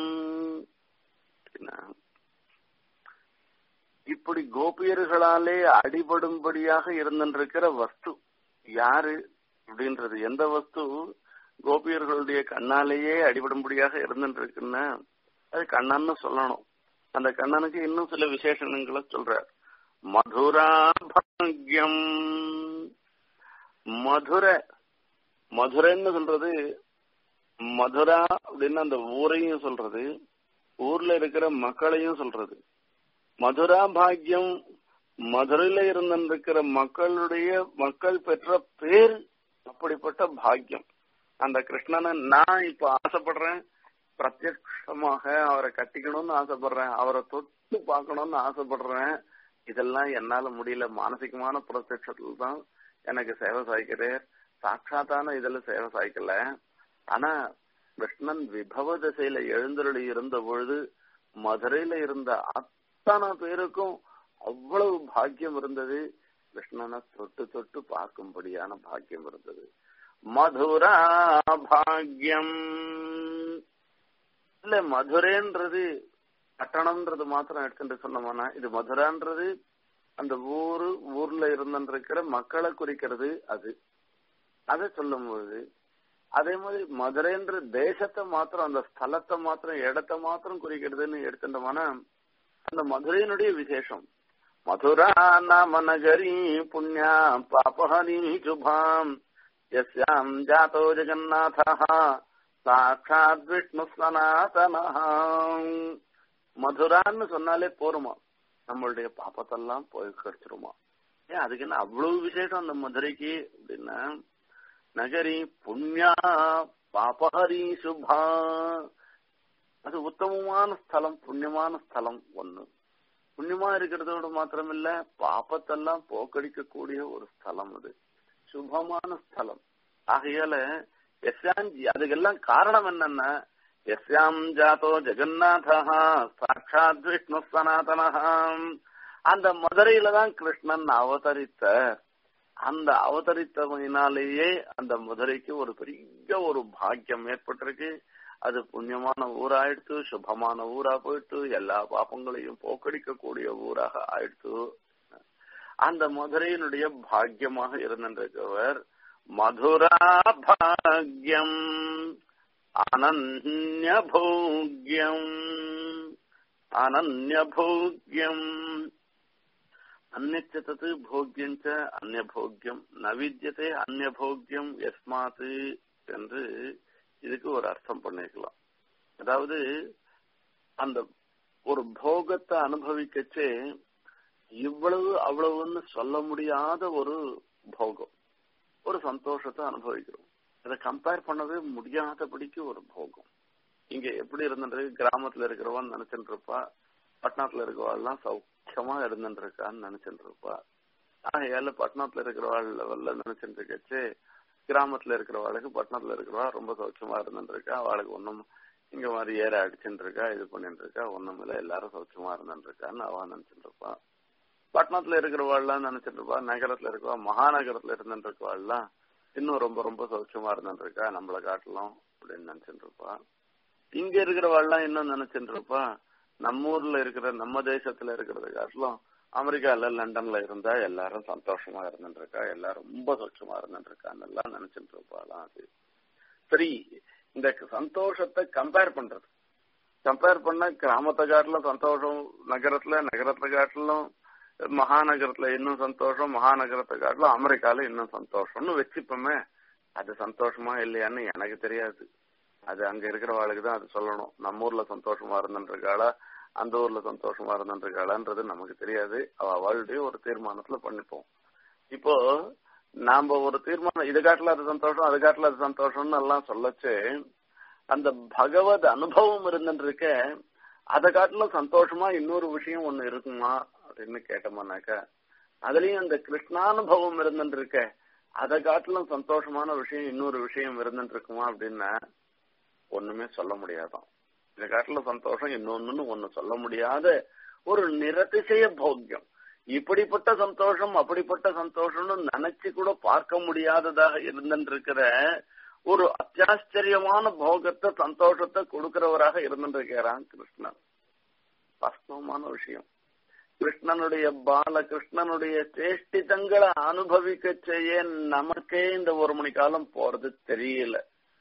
இப்படி கோபியர்களாலே அடிபடும்படியாக இருந்திருக்கிற வஸ்து யாரு அப்படின்றது எந்த வஸ்து கோபியர்களுடைய கண்ணாலேயே அடிபடும்படியாக இருந்துருக்குன்னா அது கண்ணன்னு சொல்லணும் அந்த கண்ணனுக்கு இன்னும் சில விசேஷணங்களை சொல்றார் மதுரா பாக்யம் மதுரை மதுரைன்னு சொல்றது மதுரா அப்படின்னு அந்த ஊரையும் சொல்றது ஊர்ல இருக்கிற மக்களையும் சொல்றது மதுரா பாக்யம் மதுரையில இருந்திருக்கிற மக்களுடைய மக்கள் பெற்ற பேர் அப்படிப்பட்ட பாக்கியம் அந்த கிருஷ்ணனை நான் இப்ப ஆசைப்படுறேன் பிரத்யட்சமாக அவரை கட்டிக்கணும்னு ஆசைப்படுறேன் அவரை தொட்டு பார்க்கணும்னு ஆசைப்படுறேன் இதெல்லாம் என்னால முடியல மானசிகமான பிரத்யட்சத்துல தான் எனக்கு சேவை சாய்க்கிறேன் சாட்சாத்தான இதுல சேவை சாய்க்கல ஆனா கிருஷ்ணன் விபவ திசையில எழுந்தருளி இருந்த பொழுது மதுரையில இருந்த அத்தனை பேருக்கும் அவ்வளவு பாக்கியம் இருந்தது கிருஷ்ணனை தொட்டு தொட்டு பார்க்கும்படியான பாக்கியம் இருந்தது மதுரா பாக்யம் இல்ல மதுரைன்றது பட்டணம்ன்றது மாத்திரம் எடுத்துட்டு சொன்னோம்னா இது மதுரான்றது அந்த ஊரு ஊர்ல இருந்திருக்கிற மக்களை குறிக்கிறது அது அதை சொல்லும்போது அதே மாதிரி மதுரைன்ற தேசத்தை மாத்திரம் அந்த ஸ்தலத்தை மாத்திரம் இடத்த மாத்திரம் குறிக்கிறதுன்னு எடுத்துட்டோம்னா அந்த மதுரையினுடைய விசேஷம் மதுரா நாம நகரி புண்ணியா பாபஹரி சுபாம் யஸ்யாம் ஜாதோ ஜெகநாத சாட்சாத் விஷ்ணு சனாதன மதுரான்னு சொன்னாலே போருமா நம்மளுடைய பாப்பத்தெல்லாம் போய் கிடைச்சிருமா ஏன் அதுக்கு என்ன அவ்வளவு விசேஷம் அந்த மதுரைக்கு அப்படின்னா நகரி புண்ணியா பாபஹரி சுபா அது உத்தமமான ஸ்தலம் புண்ணியமான ஸ்தலம் ஒண்ணு புண்ணியமா இருக்கிறதோட மாத்திரமில்ல பாப்பத்தெல்லாம் போக்கடிக்கக்கூடிய ஒரு ஸ்தலம் அது சுபமான ஸ்தலம் ஆகையால எஸ்ஆன்ஜி அதுக்கெல்லாம் காரணம் என்னன்னா எஸ்யாம் ஜாதோ ஜெகநாதா சாட்சாத் விஷ்ணு சனாதனஹ அந்த மதுரையில தான் கிருஷ்ணன் அவதரித்த அந்த அவதரித்தமையினாலேயே அந்த மதுரைக்கு ஒரு பெரிய ஒரு பாக்கியம் ஏற்பட்டிருக்கு அது புண்ணியமான ஊராயிடுத்து சுபமான ஊரா போயிட்டு எல்லா பாப்பங்களையும் போக்கடிக்கக்கூடிய ஊராக ஆயிடுத்து அந்த மதுரையினுடைய பாக்கியமாக இருந்திருக்கவர் மதுரா பாக்யம் அனன்ய போக்யம் அனன்ய போக்யம் அந்நிச்ச தத்து போக்கியம் அந்நிய போக்கியம் நவித்தியத்தை அந்நிய போக்கியம் எஸ்மாத்து என்று இதுக்கு ஒரு அர்த்தம் பண்ணிக்கலாம் அதாவது அந்த ஒரு போகத்தை அனுபவிக்கச்சே இவ்வளவு அவ்வளவுன்னு சொல்ல முடியாத ஒரு போகம் ஒரு சந்தோஷத்தை அனுபவிக்கிறோம் அதை கம்பேர் பண்ணவே முடியாதபடிக்கு ஒரு போகம் இங்க எப்படி இருந்துட்டு கிராமத்துல இருக்கிறவன் நினைச்சுட்டு இருப்பா பட்டணத்துல இருக்கிறவாள்லாம் சௌக்கியமா இருந்துட்டு இருக்கான்னு நினைச்சுட்டு இருப்பா ஆகையால பட்டணத்துல இருக்கிறவாள் லெவல்ல நினைச்சுட்டு இருக்கச்சு கிராமத்துல இருக்கிறவாளுக்கு பட்டணத்துல இருக்கிறவா ரொம்ப சௌக்கியமா இருந்துட்டு இருக்கா அவளுக்கு ஒன்னும் இங்க மாதிரி ஏற அடிச்சுட்டு இருக்கா இது பண்ணிட்டு இருக்கா ஒண்ணும் இல்ல எல்லாரும் சௌக்கியமா இருந்துட்டு இருக்கான்னு அவ நினைச்சுட்டு இருப்பான் பட்டணத்துல இருக்கிறவாள்லாம் நினைச்சிட்டு இருப்பா நகரத்துல இருக்கவா மகாநகரத்துல இருந்துட்டு இருக்கவாள்லாம் இன்னும் ரொம்ப ரொம்ப சௌக்கியமா இருந்துட்டு இருக்கா நம்மள காட்டலாம் அப்படின்னு நினைச்சிட்டு இருப்பா இங்க இருக்கிறவாள்லாம் இன்னும் நினைச்சிட்டு இருப்பா நம்ம ஊர்ல இருக்கிற நம்ம தேசத்துல இருக்கிறத காட்டிலும் அமெரிக்கால லண்டன்ல இருந்தா எல்லாரும் சந்தோஷமா இருந்துட்டு இருக்கா எல்லாரும் ரொம்ப சௌக்கியமா இருந்துட்டு இருக்கான்னு எல்லாம் நினைச்சிட்டு இருப்பாளாம் அது சரி இந்த சந்தோஷத்தை கம்பேர் பண்றது கம்பேர் பண்ண கிராமத்தை காட்டிலும் சந்தோஷம் நகரத்துல நகரத்தை காட்டிலும் மகாநகரத்துல இன்னும் சந்தோஷம் மகாநகரத்தை காட்டிலும் அமெரிக்கால இன்னும் சந்தோஷம்னு வச்சுப்போமே அது சந்தோஷமா இல்லையான்னு எனக்கு தெரியாது அது அங்க இருக்கிறவாளுக்கு தான் அது சொல்லணும் நம்ம ஊர்ல சந்தோஷமா இருந்துருக்காளா அந்த ஊர்ல சந்தோஷமா இருந்துருக்காளான்றது நமக்கு தெரியாது அவ அவளுடைய ஒரு தீர்மானத்துல பண்ணிப்போம் இப்போ நாம ஒரு தீர்மானம் இது காட்டுல அது சந்தோஷம் அது காட்டுல அது சந்தோஷம்னு எல்லாம் சொல்லச்சு அந்த பகவத் அனுபவம் இருந்துருக்க அதை காட்டிலும் சந்தோஷமா இன்னொரு விஷயம் ஒண்ணு இருக்குமா அப்படின்னு கேட்டோம்னாக்கா அதுலயும் அந்த கிருஷ்ணானுபவம் இருந்துட்டு இருக்க அதை காட்டிலும் சந்தோஷமான விஷயம் இன்னொரு விஷயம் இருந்துட்டு இருக்குமா அப்படின்னா ஒண்ணுமே சொல்ல முடியாதான் இதை காட்டிலும் சந்தோஷம் இன்னொன்னு ஒண்ணு சொல்ல முடியாத ஒரு நிரதிசய போக்கியம் இப்படிப்பட்ட சந்தோஷம் அப்படிப்பட்ட சந்தோஷம்னு நினைச்சு கூட பார்க்க முடியாததாக இருந்துட்டு இருக்கிற ஒரு அத்தியாச்சரியமான போகத்தை சந்தோஷத்தை கொடுக்கிறவராக இருந்துட்டு இருக்கிறான் கிருஷ்ணன் வாஸ்தவமான விஷயம் கிருஷ்ணனுடைய பால கிருஷ்ணனுடைய சேஷ்டிதங்களை அனுபவிக்க செய்ய நமக்கே இந்த ஒரு மணி காலம் போறது தெரியல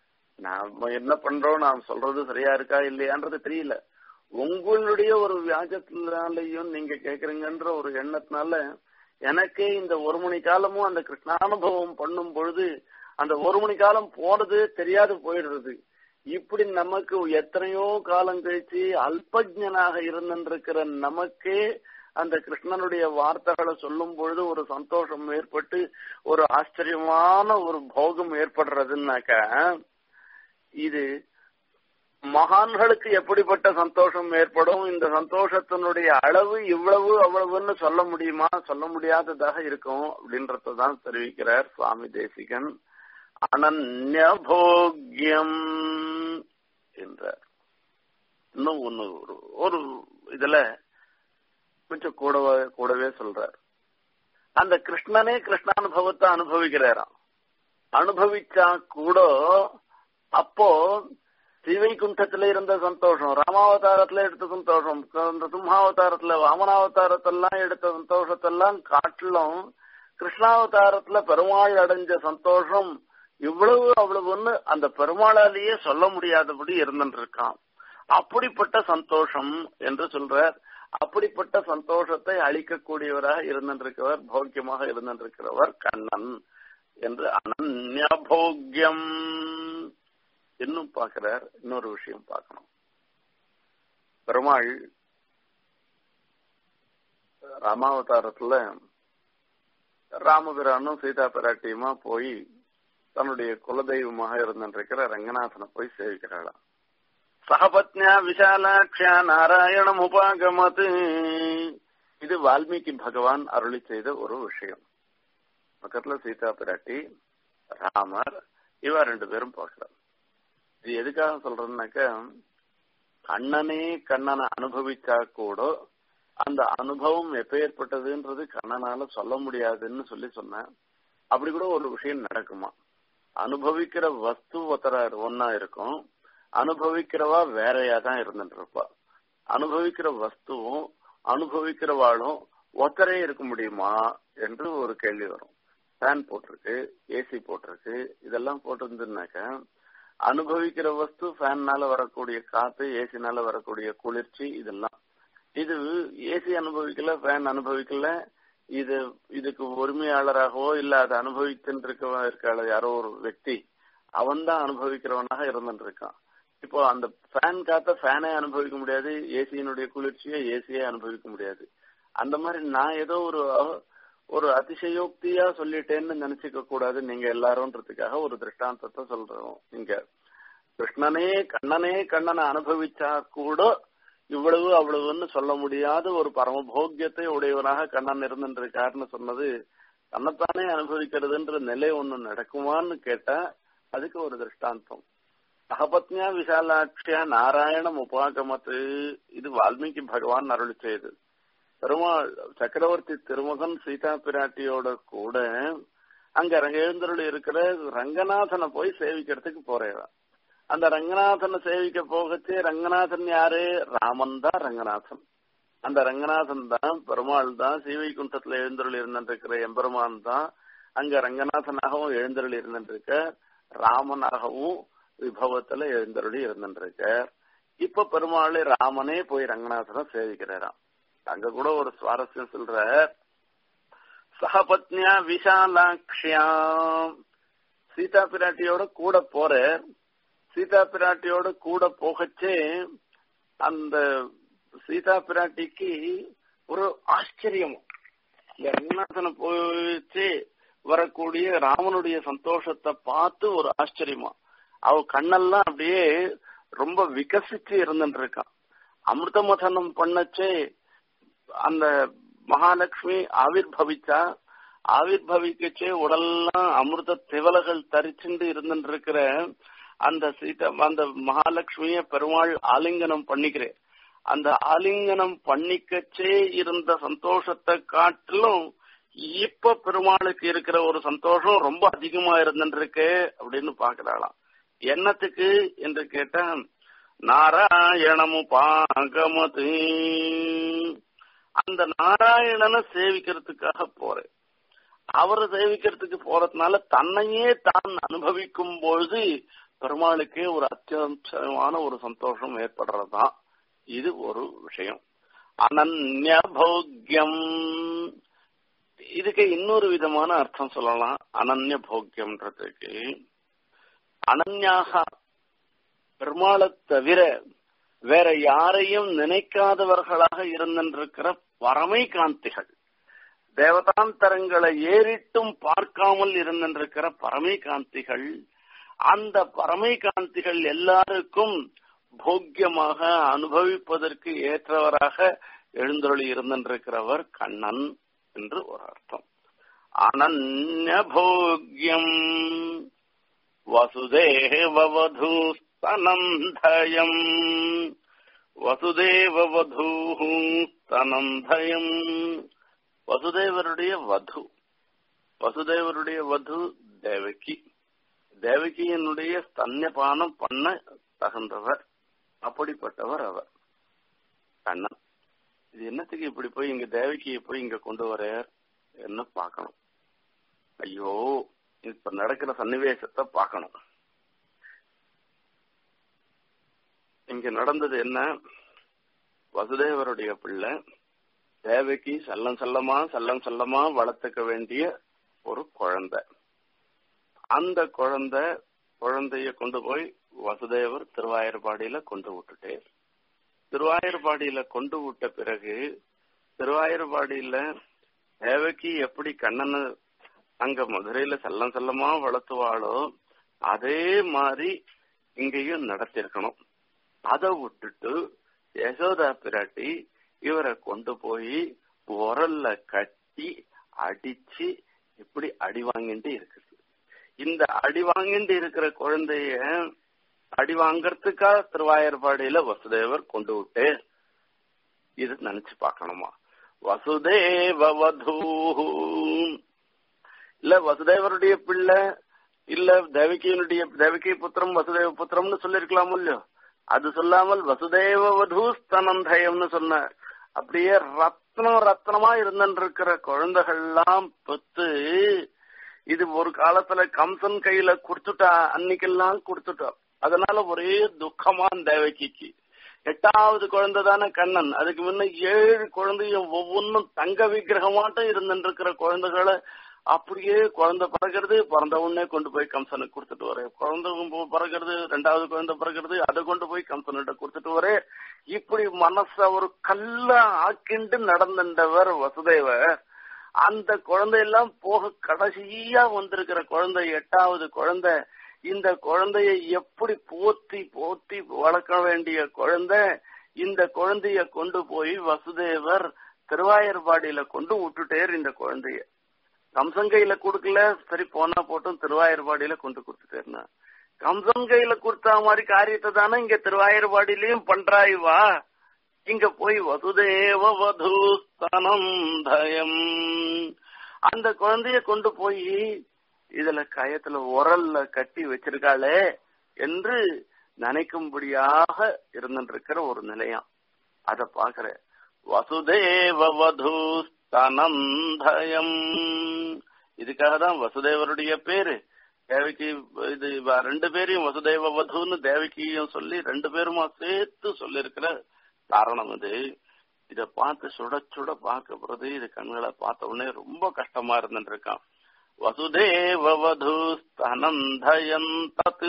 நாம என்ன பண்றோம் நாம் சொல்றது சரியா இருக்கா இல்லையான்றது தெரியல உங்களுடைய ஒரு வியாஜத்தினாலையும் நீங்க கேக்குறீங்கன்ற ஒரு எண்ணத்தினால எனக்கே இந்த ஒரு மணி காலமும் அந்த கிருஷ்ணானுபவம் பண்ணும் பொழுது அந்த ஒரு மணி காலம் போறது தெரியாது போயிடுறது இப்படி நமக்கு எத்தனையோ காலம் கழிச்சு அல்பஜனாக இருந்திருக்கிற நமக்கே அந்த கிருஷ்ணனுடைய வார்த்தைகளை சொல்லும் பொழுது ஒரு சந்தோஷம் ஏற்பட்டு ஒரு ஆச்சரியமான ஒரு போகம் ஏற்படுறதுன்னாக்க இது மகான்களுக்கு எப்படிப்பட்ட சந்தோஷம் ஏற்படும் இந்த சந்தோஷத்தினுடைய அளவு இவ்வளவு அவ்வளவுன்னு சொல்ல முடியுமா சொல்ல முடியாததாக இருக்கும் அப்படின்றதான் தெரிவிக்கிறார் சுவாமி தேசிகன் அனன்யபோக்யம் என்றார் இன்னும் ஒண்ணு ஒரு ஒரு இதுல கொஞ்சம் கூடவே கூடவே சொல்றார் அந்த கிருஷ்ணனே கிருஷ்ணானுபவத்தை அனுபவிக்கிறாராம் அனுபவிச்சா கூட அப்போ ஸ்ரீவைகுண்டத்துல இருந்த சந்தோஷம் ராமாவதாரத்துல எடுத்த சந்தோஷம் இந்த சிம்ஹாவதாரத்துல வாமனாவதாரத்தெல்லாம் எடுத்த சந்தோஷத்தெல்லாம் காட்டிலும் கிருஷ்ணாவதாரத்துல பெருமாள் அடைஞ்ச சந்தோஷம் இவ்வளவு அவ்வளவுன்னு அந்த பெருமாளாலேயே சொல்ல முடியாதபடி இருந்துட்டு இருக்கான் அப்படிப்பட்ட சந்தோஷம் என்று சொல்றார் அப்படிப்பட்ட சந்தோஷத்தை அளிக்கக்கூடியவராக இருந்திருக்கிறவர் போக்கியமாக இருந்திருக்கிறவர் கண்ணன் என்று அனன்ய போக்கியம் இன்னும் பார்க்கிறார் இன்னொரு விஷயம் பார்க்கணும் பெருமாள் ராமாவதாரத்துல ராமபிரானும் சீதா பிராட்டியுமா போய் தன்னுடைய குலதெய்வமாக இருந்திருக்கிற ரங்கநாதனை போய் சேவிக்கிறாளாம் சகபத்னியா விஷாலாட்சியா நாராயணம் உபாகமது இது வால்மீகி பகவான் அருளி செய்த ஒரு விஷயம் பக்கத்துல சீதா பிராட்டி ராமர் இவ ரெண்டு பேரும் பார்க்கிறார் இது எதுக்காக சொல்றேன்னாக்க கண்ணனே கண்ணனை அனுபவிச்சா கூட அந்த அனுபவம் எப்பேற்பட்டதுன்றது கண்ணனால சொல்ல முடியாதுன்னு சொல்லி சொன்னேன் அப்படி கூட ஒரு விஷயம் நடக்குமா அனுபவிக்கிற வஸ்து ஒத்தரா ஒன்னா இருக்கும் அனுபவிக்கிறவா வேறையா தான் இருந்துட்டு இருப்பா அனுபவிக்கிற வஸ்துவும் அனுபவிக்கிறவாளும் ஒத்தரே இருக்க முடியுமா என்று ஒரு கேள்வி வரும் ஃபேன் போட்டிருக்கு ஏசி போட்டிருக்கு இதெல்லாம் போட்டிருந்துனாக்க அனுபவிக்கிற வஸ்து ஃபேன்னால வரக்கூடிய காத்து ஏசினால வரக்கூடிய குளிர்ச்சி இதெல்லாம் இது ஏசி அனுபவிக்கல ஃபேன் அனுபவிக்கல இது இதுக்கு உரிமையாளராகவோ இல்ல அதை அனுபவித்துட்டு இருக்க இருக்காள யாரோ ஒரு వ్యక్తి அவன் தான் அனுபவிக்கிறவனாக இருந்துட்டு இருக்கான் இப்போ அந்த ஃபேன் காத்த ஃபேனே அனுபவிக்க முடியாது ஏசியினுடைய குளிர்ச்சியை ஏசியே அனுபவிக்க முடியாது அந்த மாதிரி நான் ஏதோ ஒரு ஒரு அதிசயோக்தியா சொல்லிட்டேன்னு நினைச்சுக்க கூடாது நீங்க எல்லாரும்ன்றதுக்காக ஒரு திருஷ்டாந்தத்தை சொல்றோம் இங்க கிருஷ்ணனே கண்ணனே கண்ணனை அனுபவிச்சா கூட இவ்வளவு அவ்வளவுன்னு சொல்ல முடியாத ஒரு பரமபோக்கியத்தை உடையவனாக கண்ணன் இருந்துருக்காருன்னு சொன்னது தன்னைத்தானே அனுபவிக்கிறதுன்ற நிலை ஒண்ணு நடக்குமான்னு கேட்டா அதுக்கு ஒரு திருஷ்டாந்தம் சகபத்னியா விசாலாட்சியா நாராயணம் உபாகமத்து இது வால்மீகி பகவான் அருள் செய்து பெருமாள் சக்கரவர்த்தி திருமகன் சீதா பிராட்டியோட கூட அங்க எழுந்தருள் இருக்கிற ரங்கநாதனை போய் சேவிக்கிறதுக்கு போறேன் அந்த ரங்கநாதனை சேவிக்க போகச்சு ரங்கநாதன் யாரு ராமன் தான் ரங்கநாதன் அந்த ரங்கநாதன் தான் பெருமாள் தான் சீவைகுண்டத்துல எழுந்தருள் இருந்திருக்கிற எம்பெருமான் தான் அங்க ரங்கநாதனாகவும் எழுந்தருள் இருந்திருக்க ராமனாகவும் விபவத்துல எழுந்தருளி இருந்திருக்க இப்ப பெருமாள் ராமனே போய் ரங்கநாதனை சேவிக்கிறாராம் அங்க கூட ஒரு சுவாரஸ்யம் சொல்ற சகபத்னியா விஷாலாட்சியாம் சீதா பிராட்டியோட கூட போற சீதா பிராட்டியோட கூட போகச்சே அந்த சீதா பிராட்டிக்கு ஒரு ஆச்சரியம் இந்த ரங்கநாதனை போயிச்சு வரக்கூடிய ராமனுடைய சந்தோஷத்தை பார்த்து ஒரு ஆச்சரியமா அவ கண்ணெல்லாம் அப்படியே ரொம்ப விகசிச்சு இருந்துட்டு இருக்கான் அமிர்த மதனம் பண்ணச்சே அந்த மகாலட்சுமி ஆவிர் பவிச்சா ஆவிர் பவிக்கச்சே உடல்லாம் அமிர்த திவலைகள் தரிச்சுண்டு இருந்துட்டு இருக்கிற அந்த சீதா அந்த மகாலட்சுமிய பெருமாள் ஆலிங்கனம் பண்ணிக்கிறேன் அந்த ஆலிங்கனம் பண்ணிக்கச்சே இருந்த சந்தோஷத்தை காட்டிலும் இப்ப பெருமாளுக்கு இருக்கிற ஒரு சந்தோஷம் ரொம்ப அதிகமா இருந்துட்டு இருக்கு அப்படின்னு பாக்குறாளாம் என்னத்துக்கு என்று கேட்டா நாராயணமு பாகமது அந்த நாராயணனை சேவிக்கிறதுக்காக போறேன் அவரை சேவிக்கிறதுக்கு போறதுனால தன்னையே தான் அனுபவிக்கும் பொழுது பெருமாளுக்கே ஒரு அத்தியாவசியமான ஒரு சந்தோஷம் ஏற்படுறதுதான் இது ஒரு விஷயம் அனன்ய போக்கியம் இதுக்கு இன்னொரு விதமான அர்த்தம் சொல்லலாம் அனன்ய போக்கியம்ன்றதுக்கு அனன்யாக பெருமாளை தவிர வேற யாரையும் நினைக்காதவர்களாக இருந்திருக்கிற பரமை காந்திகள் தேவதாந்தரங்களை ஏறிட்டும் பார்க்காமல் இருந்திருக்கிற பரமை காந்திகள் அந்த பரமை காந்திகள் எல்லாருக்கும் போக்கியமாக அனுபவிப்பதற்கு ஏற்றவராக எழுந்தொழி இருந்திருக்கிறவர் கண்ணன் என்று ஒரு அர்த்தம் அனன்ய போக்கியம் வசுதேவவதூஸ்தனந்தயம் வசுதேவவதூஸ்தனந்தயம் வசுதேவருடைய வது வசுதேவருடைய வது தேவகி தேவகியினுடைய ஸ்தன்யபானம் பண்ண தகுந்தவர் அப்படிப்பட்டவர் அவர் கண்ணன் இது என்னத்துக்கு இப்படி போய் இங்க தேவகியை போய் இங்க கொண்டு வர என்ன பார்க்கணும் ஐயோ இப்ப நடக்கிற சன்னிவேசத்தை பார்க்கணும் இங்க நடந்தது என்ன வசுதேவருடைய பிள்ளை தேவகி செல்லம் செல்லமா செல்லம் செல்லமா வளர்த்துக்க வேண்டிய ஒரு குழந்தை அந்த குழந்தை குழந்தைய கொண்டு போய் வசுதேவர் திருவாயூர்பாடியில கொண்டு விட்டுட்டே திருவாயூர்பாடியில கொண்டு விட்ட பிறகு திருவாயூர்பாடியில தேவகி எப்படி கண்ணனை அங்க மதுரையில செல்லம் செல்லமா வளர்த்துவாளோ அதே மாதிரி இங்கேயும் நடத்திருக்கணும் அதை விட்டுட்டு யசோதா பிராட்டி இவரை கொண்டு போய் உரல்ல கட்டி அடிச்சு இப்படி அடி வாங்கிட்டு இருக்குது இந்த அடி வாங்கிட்டு இருக்கிற குழந்தைய அடி வாங்கறதுக்காக திருவாயர்பாடியில வசுதேவர் கொண்டு விட்டு இது நினைச்சு பார்க்கணுமா வசுதேவ வது இல்ல வசுதேவருடைய பிள்ளை இல்ல தேவகியினுடைய தேவகி புத்திரம் வசுதேவ புத்திரம்னு சொல்லிருக்கலாமோ இல்லையோ அது சொல்லாமல் வசுதேவ வது ஸ்தனந்தயம்னு சொன்ன அப்படியே ரத்னம் ரத்னமா இருந்திருக்கிற குழந்தைகள்லாம் பெத்து இது ஒரு காலத்துல கம்சன் கையில கொடுத்துட்டா அன்னைக்கெல்லாம் கொடுத்துட்டா அதனால ஒரே துக்கமா தேவகிக்கு எட்டாவது குழந்தை தானே கண்ணன் அதுக்கு முன்ன ஏழு குழந்தையும் ஒவ்வொன்றும் தங்க விக்கிரகமாட்டம் இருந்துருக்கிற குழந்தைகளை அப்படியே குழந்தை பிறகுறது பிறந்த உடனே கொண்டு போய் கம்சனுக்கு கொடுத்துட்டு வரேன் குழந்தை பிறகுறது ரெண்டாவது குழந்தை பிறகுறது அதை கொண்டு போய் கம்சன்கிட்ட கொடுத்துட்டு வரேன் இப்படி மனச ஒரு கல்ல ஆக்கிண்டு நடந்துட்டவர் வசுதேவர் அந்த குழந்தையெல்லாம் போக கடைசியா வந்திருக்கிற குழந்தை எட்டாவது குழந்தை இந்த குழந்தைய எப்படி போத்தி போத்தி வளர்க்க வேண்டிய குழந்தை இந்த குழந்தைய கொண்டு போய் வசுதேவர் திருவாயர்பாடியில கொண்டு விட்டுட்டேர் இந்த குழந்தைய கம்சன் கையில கொடுக்கல சரி போனா போட்டும் திருவாயர்பாடியில கொண்டு கொடுத்துட்டேர்னா கம்சன் கையில கொடுத்த மாதிரி காரியத்தை தானே இங்க திருவாயர்பாடியிலயும் பண்றாய் வா இங்க போய் வசுதேவ வது தனம் அந்த குழந்தைய கொண்டு போய் இதுல கயத்துல உரல்ல கட்டி வச்சிருக்காளே என்று நினைக்கும்படியாக இருந்துருக்கிற ஒரு நிலையம் அத பாக்குற வசுதேவ வது தனந்தயம் இதுக்காக தான் வசுதேவருடைய பேரு தேவகி இது ரெண்டு பேரையும் வசுதேவ வதுன்னு தேவகியும் சொல்லி ரெண்டு பேருமா சேர்த்து சொல்லியிருக்கிற காரணம் இது இத பார்த்து சுட சுட பார்க்கப்படுறது இது கண்களை பார்த்த உடனே ரொம்ப கஷ்டமா இருந்துட்டு இருக்கான் வசுதேவ வது ஸ்தனந்தயம் தத்து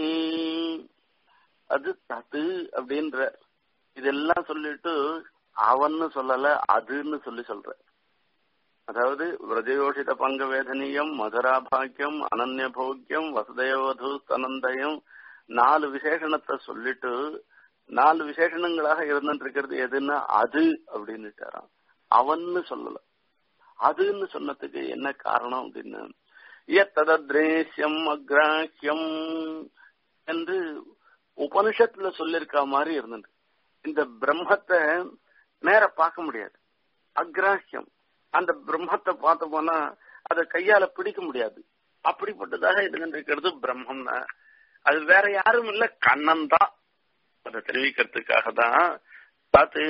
அது தத்து அப்படின்ற இதெல்லாம் சொல்லிட்டு அவன்னு சொல்லல அதுன்னு சொல்லி சொல்ற அதாவது விரஜயோஷித பங்க வேதனீயம் மதுராபாக்கியம் அனன்ய போக்கியம் வசுதேவது ஸ்தனந்தயம் நாலு விசேஷணத்தை சொல்லிட்டு நாலு விசேஷணங்களாக இருந்துட்டு இருக்கிறது எதுன்னா அது அப்படின்னுட்டாராம் அவன்னு சொல்லல அதுன்னு சொன்னதுக்கு என்ன காரணம் அப்படின்னு எத்ததத்ரேசியம் அக்ராஹ்யம் என்று உபனிஷத்துல சொல்லிருக்க மாதிரி இருந்தது இந்த பிரம்மத்தை நேர பார்க்க முடியாது அக்ராஹ்யம் அந்த பிரம்மத்தை பார்த்த போனா அதை கையால பிடிக்க முடியாது அப்படிப்பட்டதாக இருந்திருக்கிறது பிரம்மம்னா அது வேற யாரும் இல்ல கண்ணன் தான் அதை தெரிவிக்கிறதுக்காக தான் பார்த்து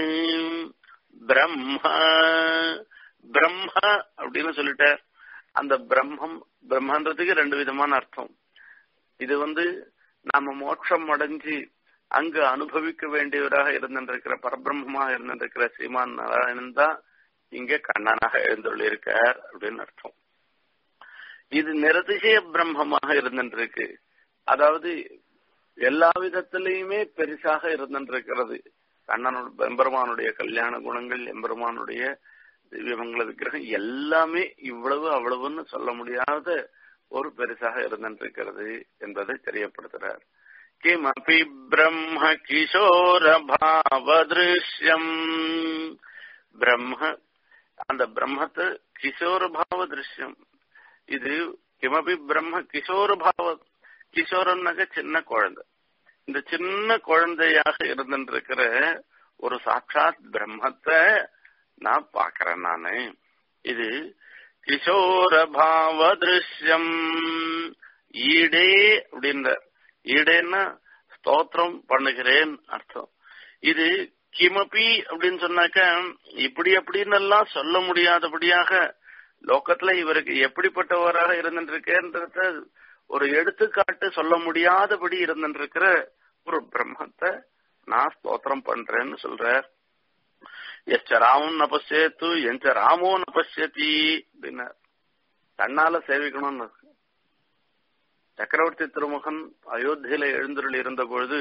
பிரம்ம பிரம்ம அப்படின்னு சொல்லிட்டார் அந்த பிரம்மம் பிரம்மன்றதுக்கு ரெண்டு விதமான அர்த்தம் இது வந்து நாம மோட்சம் அடைஞ்சு அங்கு அனுபவிக்க வேண்டியவராக இருந்திருக்கிற பரபிரம்மமாக இருந்திருக்கிற ஸ்ரீமான் நாராயணன் தான் இங்க கண்ணனாக எழுந்துள்ளிருக்கார் அப்படின்னு அர்த்தம் இது நிரதிசய பிரம்மமாக இருந்திருக்கு அதாவது எல்லா விதத்திலையுமே பெருசாக இருந்திருக்கிறது கண்ணனோட எம்பெருமானுடைய கல்யாண குணங்கள் எம்பெருமானுடைய திவ்யமங்கல விக்கிரகம் எல்லாமே இவ்வளவு அவ்வளவுன்னு சொல்ல முடியாத ஒரு பெருசாக இருந்திருக்கிறது என்பதை தெரியப்படுத்துறார் கிமபி பிரம்ம கிஷோர பாவதிருஷ்யம் பிரம்ம அந்த பிரம்மத்தை கிஷோர பாவ திருஷ்யம் இது கிமபி பிரம்ம கிஷோர பாவ கிஷோரன்னாக்க சின்ன குழந்தை இந்த சின்ன குழந்தையாக இருந்திருக்கிற ஒரு சாட்சாத் பிரம்மத்தை நான் பாக்குறேன் நானு இது கிஷோர பாவ திருஷ்யம் ஈடே அப்படின்ற ஈடேன்னா ஸ்தோத்திரம் பண்ணுகிறேன் அர்த்தம் இது கிமபி அப்படின்னு சொன்னாக்க இப்படி அப்படின்னு எல்லாம் சொல்ல முடியாதபடியாக லோக்கத்துல இவருக்கு எப்படிப்பட்டவராக இருந்துருக்கேன்றத ஒரு எடுத்துக்காட்டு சொல்ல முடியாதபடி இருந்துருக்கிற ஒரு பிரம்மத்தை நான் ஸ்தோத்திரம் பண்றேன்னு சொல்ற எச்ச ராமம் நபசியத்து எஞ்ச ராமோ நபசியத்தி அப்படின்னு தன்னால சேவிக்கணும்னு சக்கரவர்த்தி திருமுகன் அயோத்தியில எழுந்தருள் இருந்த பொழுது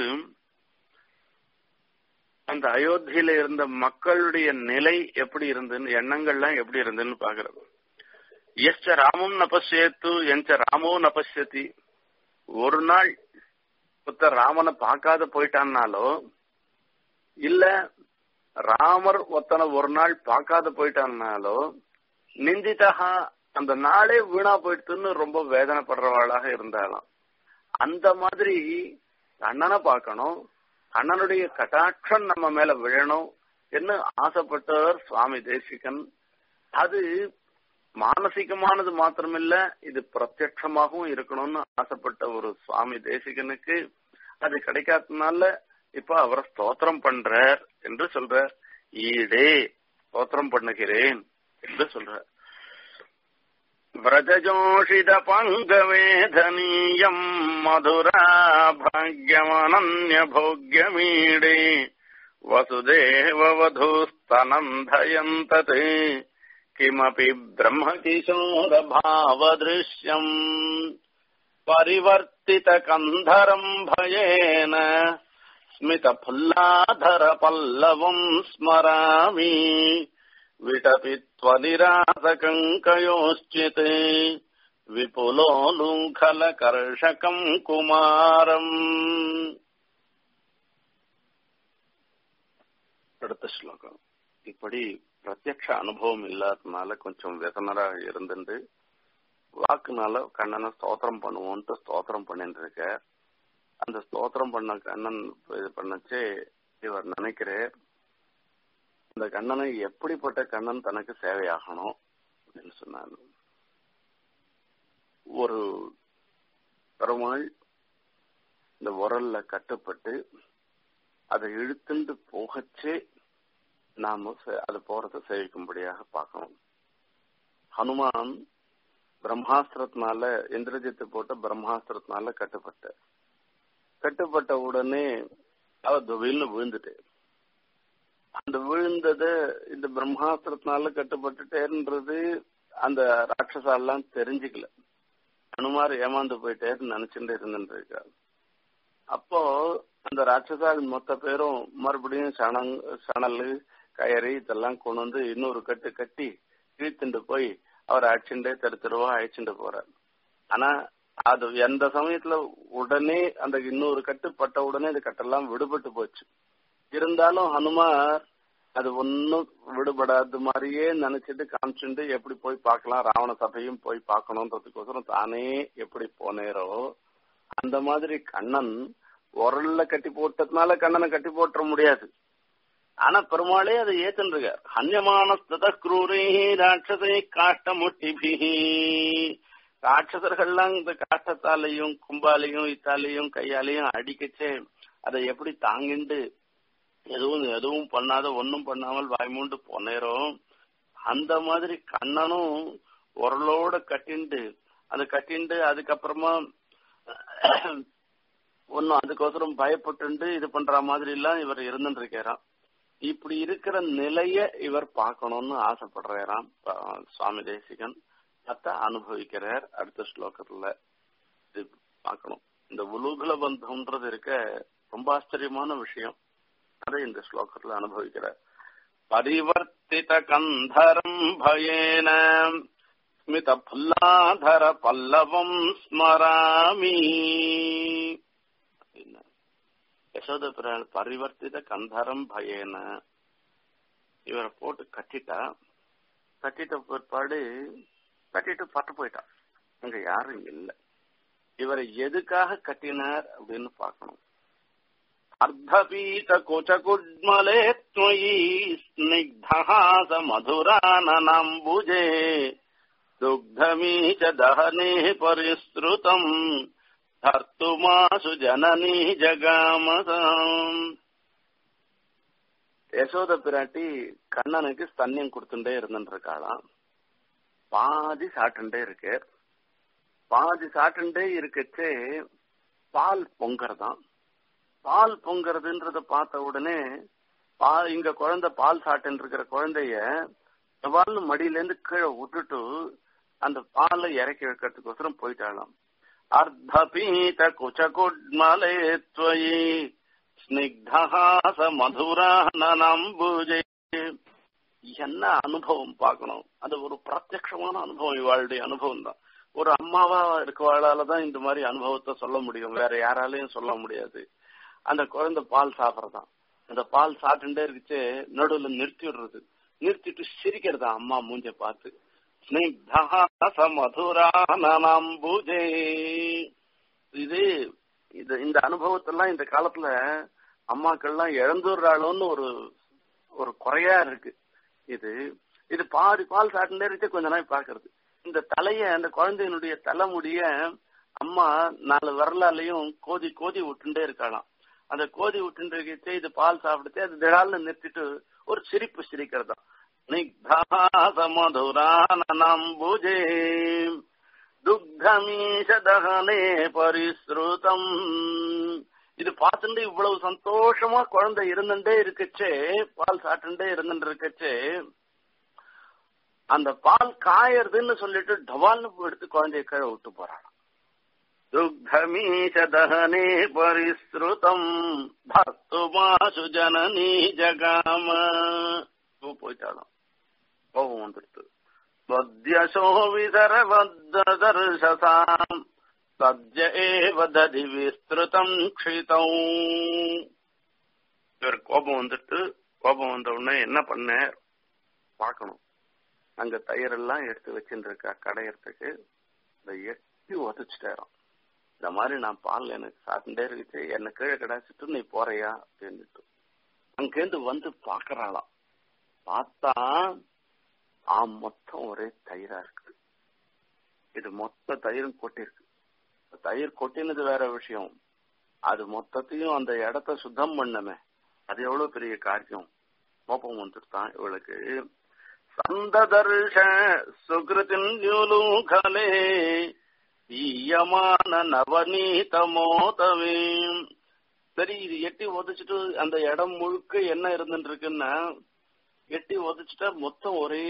அந்த அயோத்தியில இருந்த மக்களுடைய நிலை எப்படி இருந்ததுன்னு எண்ணங்கள்லாம் எப்படி இருந்ததுன்னு பாக்குறது எஸ்ட ராமம் நபசியத்து எஞ்ச ராமோ நபசியத்தி ஒரு நாள் புத்த ராமனை பார்க்காத போயிட்டான்னாலோ இல்ல ராமர் ஒத்தனை ஒரு நாள் பார்க்காத போயிட்டான்னாலோ நிந்திதகா அந்த நாளே வீணா போயிடுத்துன்னு ரொம்ப வேதனைப்படுறவாளாக இருந்தாலும் அந்த மாதிரி கண்ணனை பார்க்கணும் கண்ணனுடைய கட்டாட்சம் நம்ம மேல விழணும் என்று ஆசைப்பட்டவர் சுவாமி தேசிகன் அது மானசிகமானது மாத்திரமில்ல இது பிரத்யட்சமாகவும் இருக்கணும்னு ஆசைப்பட்ட ஒரு சுவாமி தேசிகனுக்கு அது கிடைக்காததுனால இப்ப அவரை ஸ்தோத்திரம் பண்றார் என்று சொல்றார் ஈடே ஸ்தோத்திரம் பண்ணுகிறேன் என்று சொல்றார் व्रजजोषित पङ्गवेधनीयम् मधुरा भाग्यमनन्य भोग्यमीडे वसुदेव वधूस्तनन्धयन्तत् किमपि ब्रह्मकिशोरभावदृश्यम् परिवर्तितकन्धरम् भयेन स्मितफुल्लाधरपल्लवम् स्मरामि विटपित्वनिरासकङ्कयोश्चित् विपुलोलुङ्खलकर्षकम् कुमारम् அடுத்த ஸ்லோகம் இப்படி பிரத்யக்ஷ அனுபவம் இல்லாததுனால கொஞ்சம் வேதனரா இருந்துட்டு வாக்குனால கண்ணனை ஸ்தோத்திரம் பண்ணுவோன்ட்டு ஸ்தோத்திரம் பண்ணிட்டு இருக்க அந்த ஸ்தோத்திரம் பண்ண கண்ணன் இது பண்ணச்சே இவர் நினைக்கிறார் இந்த கண்ணனை எப்படிப்பட்ட கண்ணன் தனக்கு சேவையாகணும் அப்படின்னு சொன்னார் ஒரு பெருமாள் இந்த உரல்ல கட்டுப்பட்டு அதை இழுத்துண்டு போகச்சே நாம அது போறத சேவிக்கும்படியாக பார்க்கணும் ஹனுமான் பிரம்மாஸ்திரத்தினால இந்திரஜித்து போட்ட பிரம்மாஸ்திரத்தினால கட்டுப்பட்ட கட்டுப்பட்ட உடனே அவ துவையில்னு விழுந்துட்டு அந்த விழுந்தத இந்த பிரம்மாஸ்திரத்தினால கட்டுப்பட்டுட்டேன்றது அந்த ராட்சசாலாம் தெரிஞ்சுக்கல அனுமார் ஏமாந்து போயிட்டேன்னு நினைச்சுட்டு இருந்துட்டு இருக்காரு அப்போ அந்த ராட்சசால் மொத்த பேரும் மறுபடியும் சணங் சணல் கயறு இதெல்லாம் கொண்டு வந்து இன்னொரு கட்டு கட்டி இழுத்துட்டு போய் அவர் அடிச்சுட்டே தெரு தெருவா அழிச்சுட்டு போறார் ஆனா அது எந்த சமயத்துல உடனே அந்த இன்னொரு கட்டு பட்ட உடனே அந்த கட்டெல்லாம் விடுபட்டு போச்சு இருந்தாலும் ஹனுமார் அது ஒன்னும் விடுபடாத மாதிரியே நினைச்சிட்டு காமிச்சுட்டு எப்படி போய் பார்க்கலாம் ராவண சபையும் போய் பார்க்கணுன்றதுக்கோசரம் தானே எப்படி போனேரோ அந்த மாதிரி கண்ணன் உரல்ல கட்டி போட்டதுனால கண்ணனை கட்டி போட்டுற முடியாது ஆனா பெருமாளே அதை ஏத்துருக்கார் ஹன்யமான கிரூரை ராட்சசை காஷ்டமுட்டிபிஹி ராட்சசர்கள்லாம் இந்த காஷ்டத்தாலையும் கும்பாலையும் இத்தாலையும் கையாலையும் அடிக்கச்சே அதை எப்படி தாங்கிண்டு எதுவும் எதுவும் பண்ணாத ஒன்னும் பண்ணாமல் வாய்மூண்டு போனேரும் அந்த மாதிரி கண்ணனும் உரலோட கட்டிண்டு அதை கட்டிண்டு அதுக்கப்புறமா ஒன்னும் அதுக்கோசரம் பயப்பட்டு இது பண்ற மாதிரி எல்லாம் இவர் இருந்துட்டு இருக்காராம் இப்படி இருக்கிற நிலைய இவர் பார்க்கணும்னு ஆசைப்படுறாராம் சுவாமி தேசிகன் அத அனுபவிக்கிறார் அடுத்த ஸ்லோகத்துல இது பார்க்கணும் இந்த உலூகல பந்தம்ன்றது இருக்க ரொம்ப ஆச்சரியமான விஷயம் அதை இந்த ஸ்லோகத்துல அனுபவிக்கிறார் பரிவர்த்தித கந்தரம் பயேன ஸ்மித புல்லாதர பல்லவம் ஸ்மராமி யசோத பிரால் பரிவர்த்தித கந்தரம் பயேன இவரை போட்டு கட்டிட்டா கட்டிட்ட பிற்பாடு கட்டிட்டு பட்டு போயிட்டான் அங்க யாரும் இல்லை இவரை எதுக்காக கட்டினார் அப்படின்னு பார்க்கணும் அர்த்தபீத குச்சகுட்மலே त्वयि स्निग्धहास मधुराननाम्बुजे दुग्धमी च दहने परिसृतम् धर्तुमासु जननी ஜகாமதாம் யசோத பிராட்டி கண்ணனுக்கு ஸ்தன்யம் கொடுத்துட்டே இருந்துட்டு இருக்காளாம் பாதி சாட்டுண்டே இருக்கு பாதி சாட்டுண்டே இருக்கச்சே பால் பொங்கறதாம் பால் பொங்கறதுன்றத பார்த்த உடனே பால் இங்க குழந்தை பால் சாட்டுன்னு இருக்கிற குழந்தைய பால் மடியில இருந்து கீழே விட்டுட்டு அந்த பாலை இறக்கி வைக்கிறதுக்கோசரம் போயிட்டாளாம் அர்த்தபீத குச்சகுட்மலே त्वयि ஸ்னிக்தஹாச மதுரானம்புஜே என்ன அனுபவம் பார்க்கணும் அது ஒரு பிரத்யமான அனுபவம் இவாளுடைய அனுபவம் தான் ஒரு அம்மாவா இருக்கவாளால தான் இந்த மாதிரி அனுபவத்தை சொல்ல முடியும் வேற யாராலையும் சொல்ல முடியாது அந்த குழந்தை பால் சாப்பிடறதான் அந்த பால் சாப்பிட்டுட்டே இருந்துச்சு நடுவில் நிறுத்தி விடுறது நிறுத்திட்டு சிரிக்கிறதா அம்மா மூஞ்ச பார்த்து ஸ்னிக்தஹாச மதுரானம்புஜே இது இது இந்த அனுபவத்தெல்லாம் இந்த காலத்துல அம்மாக்கள்லாம் இழந்துடுறாளோன்னு ஒரு ஒரு குறையா இருக்கு இது இது பாதி பால் சாட்டினே இருக்கு கொஞ்ச நாள் பாக்குறது இந்த தலைய அந்த குழந்தையினுடைய தலைமுடிய அம்மா நாலு விரலாலையும் கோதி கோதி விட்டுட்டே இருக்கலாம் அந்த கோதி விட்டுட்டு இருக்கிச்சு இது பால் சாப்பிடுச்சு அது திடால்னு நிறுத்திட்டு ஒரு சிரிப்பு சிரிக்கிறதா நிக்தாசமதுரானம்புஜே துக்தமீஷ தகனே பரிஸ்ருதம் இது பார்த்துட்டு இவ்வளவு சந்தோஷமா குழந்தை இருந்துட்டே இருக்குச்சே பால் சாப்பிட்டுட்டே இருந்துட்டு இருக்குச்சே அந்த பால் காயறதுன்னு சொல்லிட்டு டவால்னு எடுத்து குழந்தைய கீழே விட்டு போறான் துக்தமீஷ தகனே பரிஸ்ருதம் பர்த்துமாசு ஜனனி ஜகாம போயிட்டாலும் கோபம் வந்துடுத்து வத்யசோ விதரவத்ததர்ஷசாம் சத்ய ஏவ ததி விஸ்திருதம் க்ஷிதௌ இவர் கோபம் வந்துட்டு கோபம் வந்த உடனே என்ன பண்ண பார்க்கணும் அங்க தயிரெல்லாம் எடுத்து வச்சுட்டு இருக்கா கடையறதுக்கு இந்த எட்டி உதச்சிட்டாராம் இந்த மாதிரி நான் பால் எனக்கு சாப்பிட்டே இருக்குச்சு என்ன கீழே கிடாச்சிட்டு நீ போறியா அப்படின்னுட்டு அங்கேருந்து வந்து பாக்குறாளாம் பார்த்தா ஆ மொத்தம் ஒரே தயிரா இருக்கு இது மொத்த தயிரும் கொட்டிருக்கு தயிர் கொட்டினது வேற விஷயம் அது மொத்தத்தையும் அந்த இடத்த சுத்தம் பண்ணமே அது எவ்வளவு பெரிய காரியம் கோபம் வந்துட்டான் இவளுக்கு சந்ததர்ஷ சுகிருத்தின் யுலூகலே ஈயமான நவநீதமோதவே சரி இது எட்டி உதச்சிட்டு அந்த இடம் முழுக்க என்ன இருந்துட்டு இருக்குன்னா எட்டி உதச்சிட்டா மொத்தம் ஒரே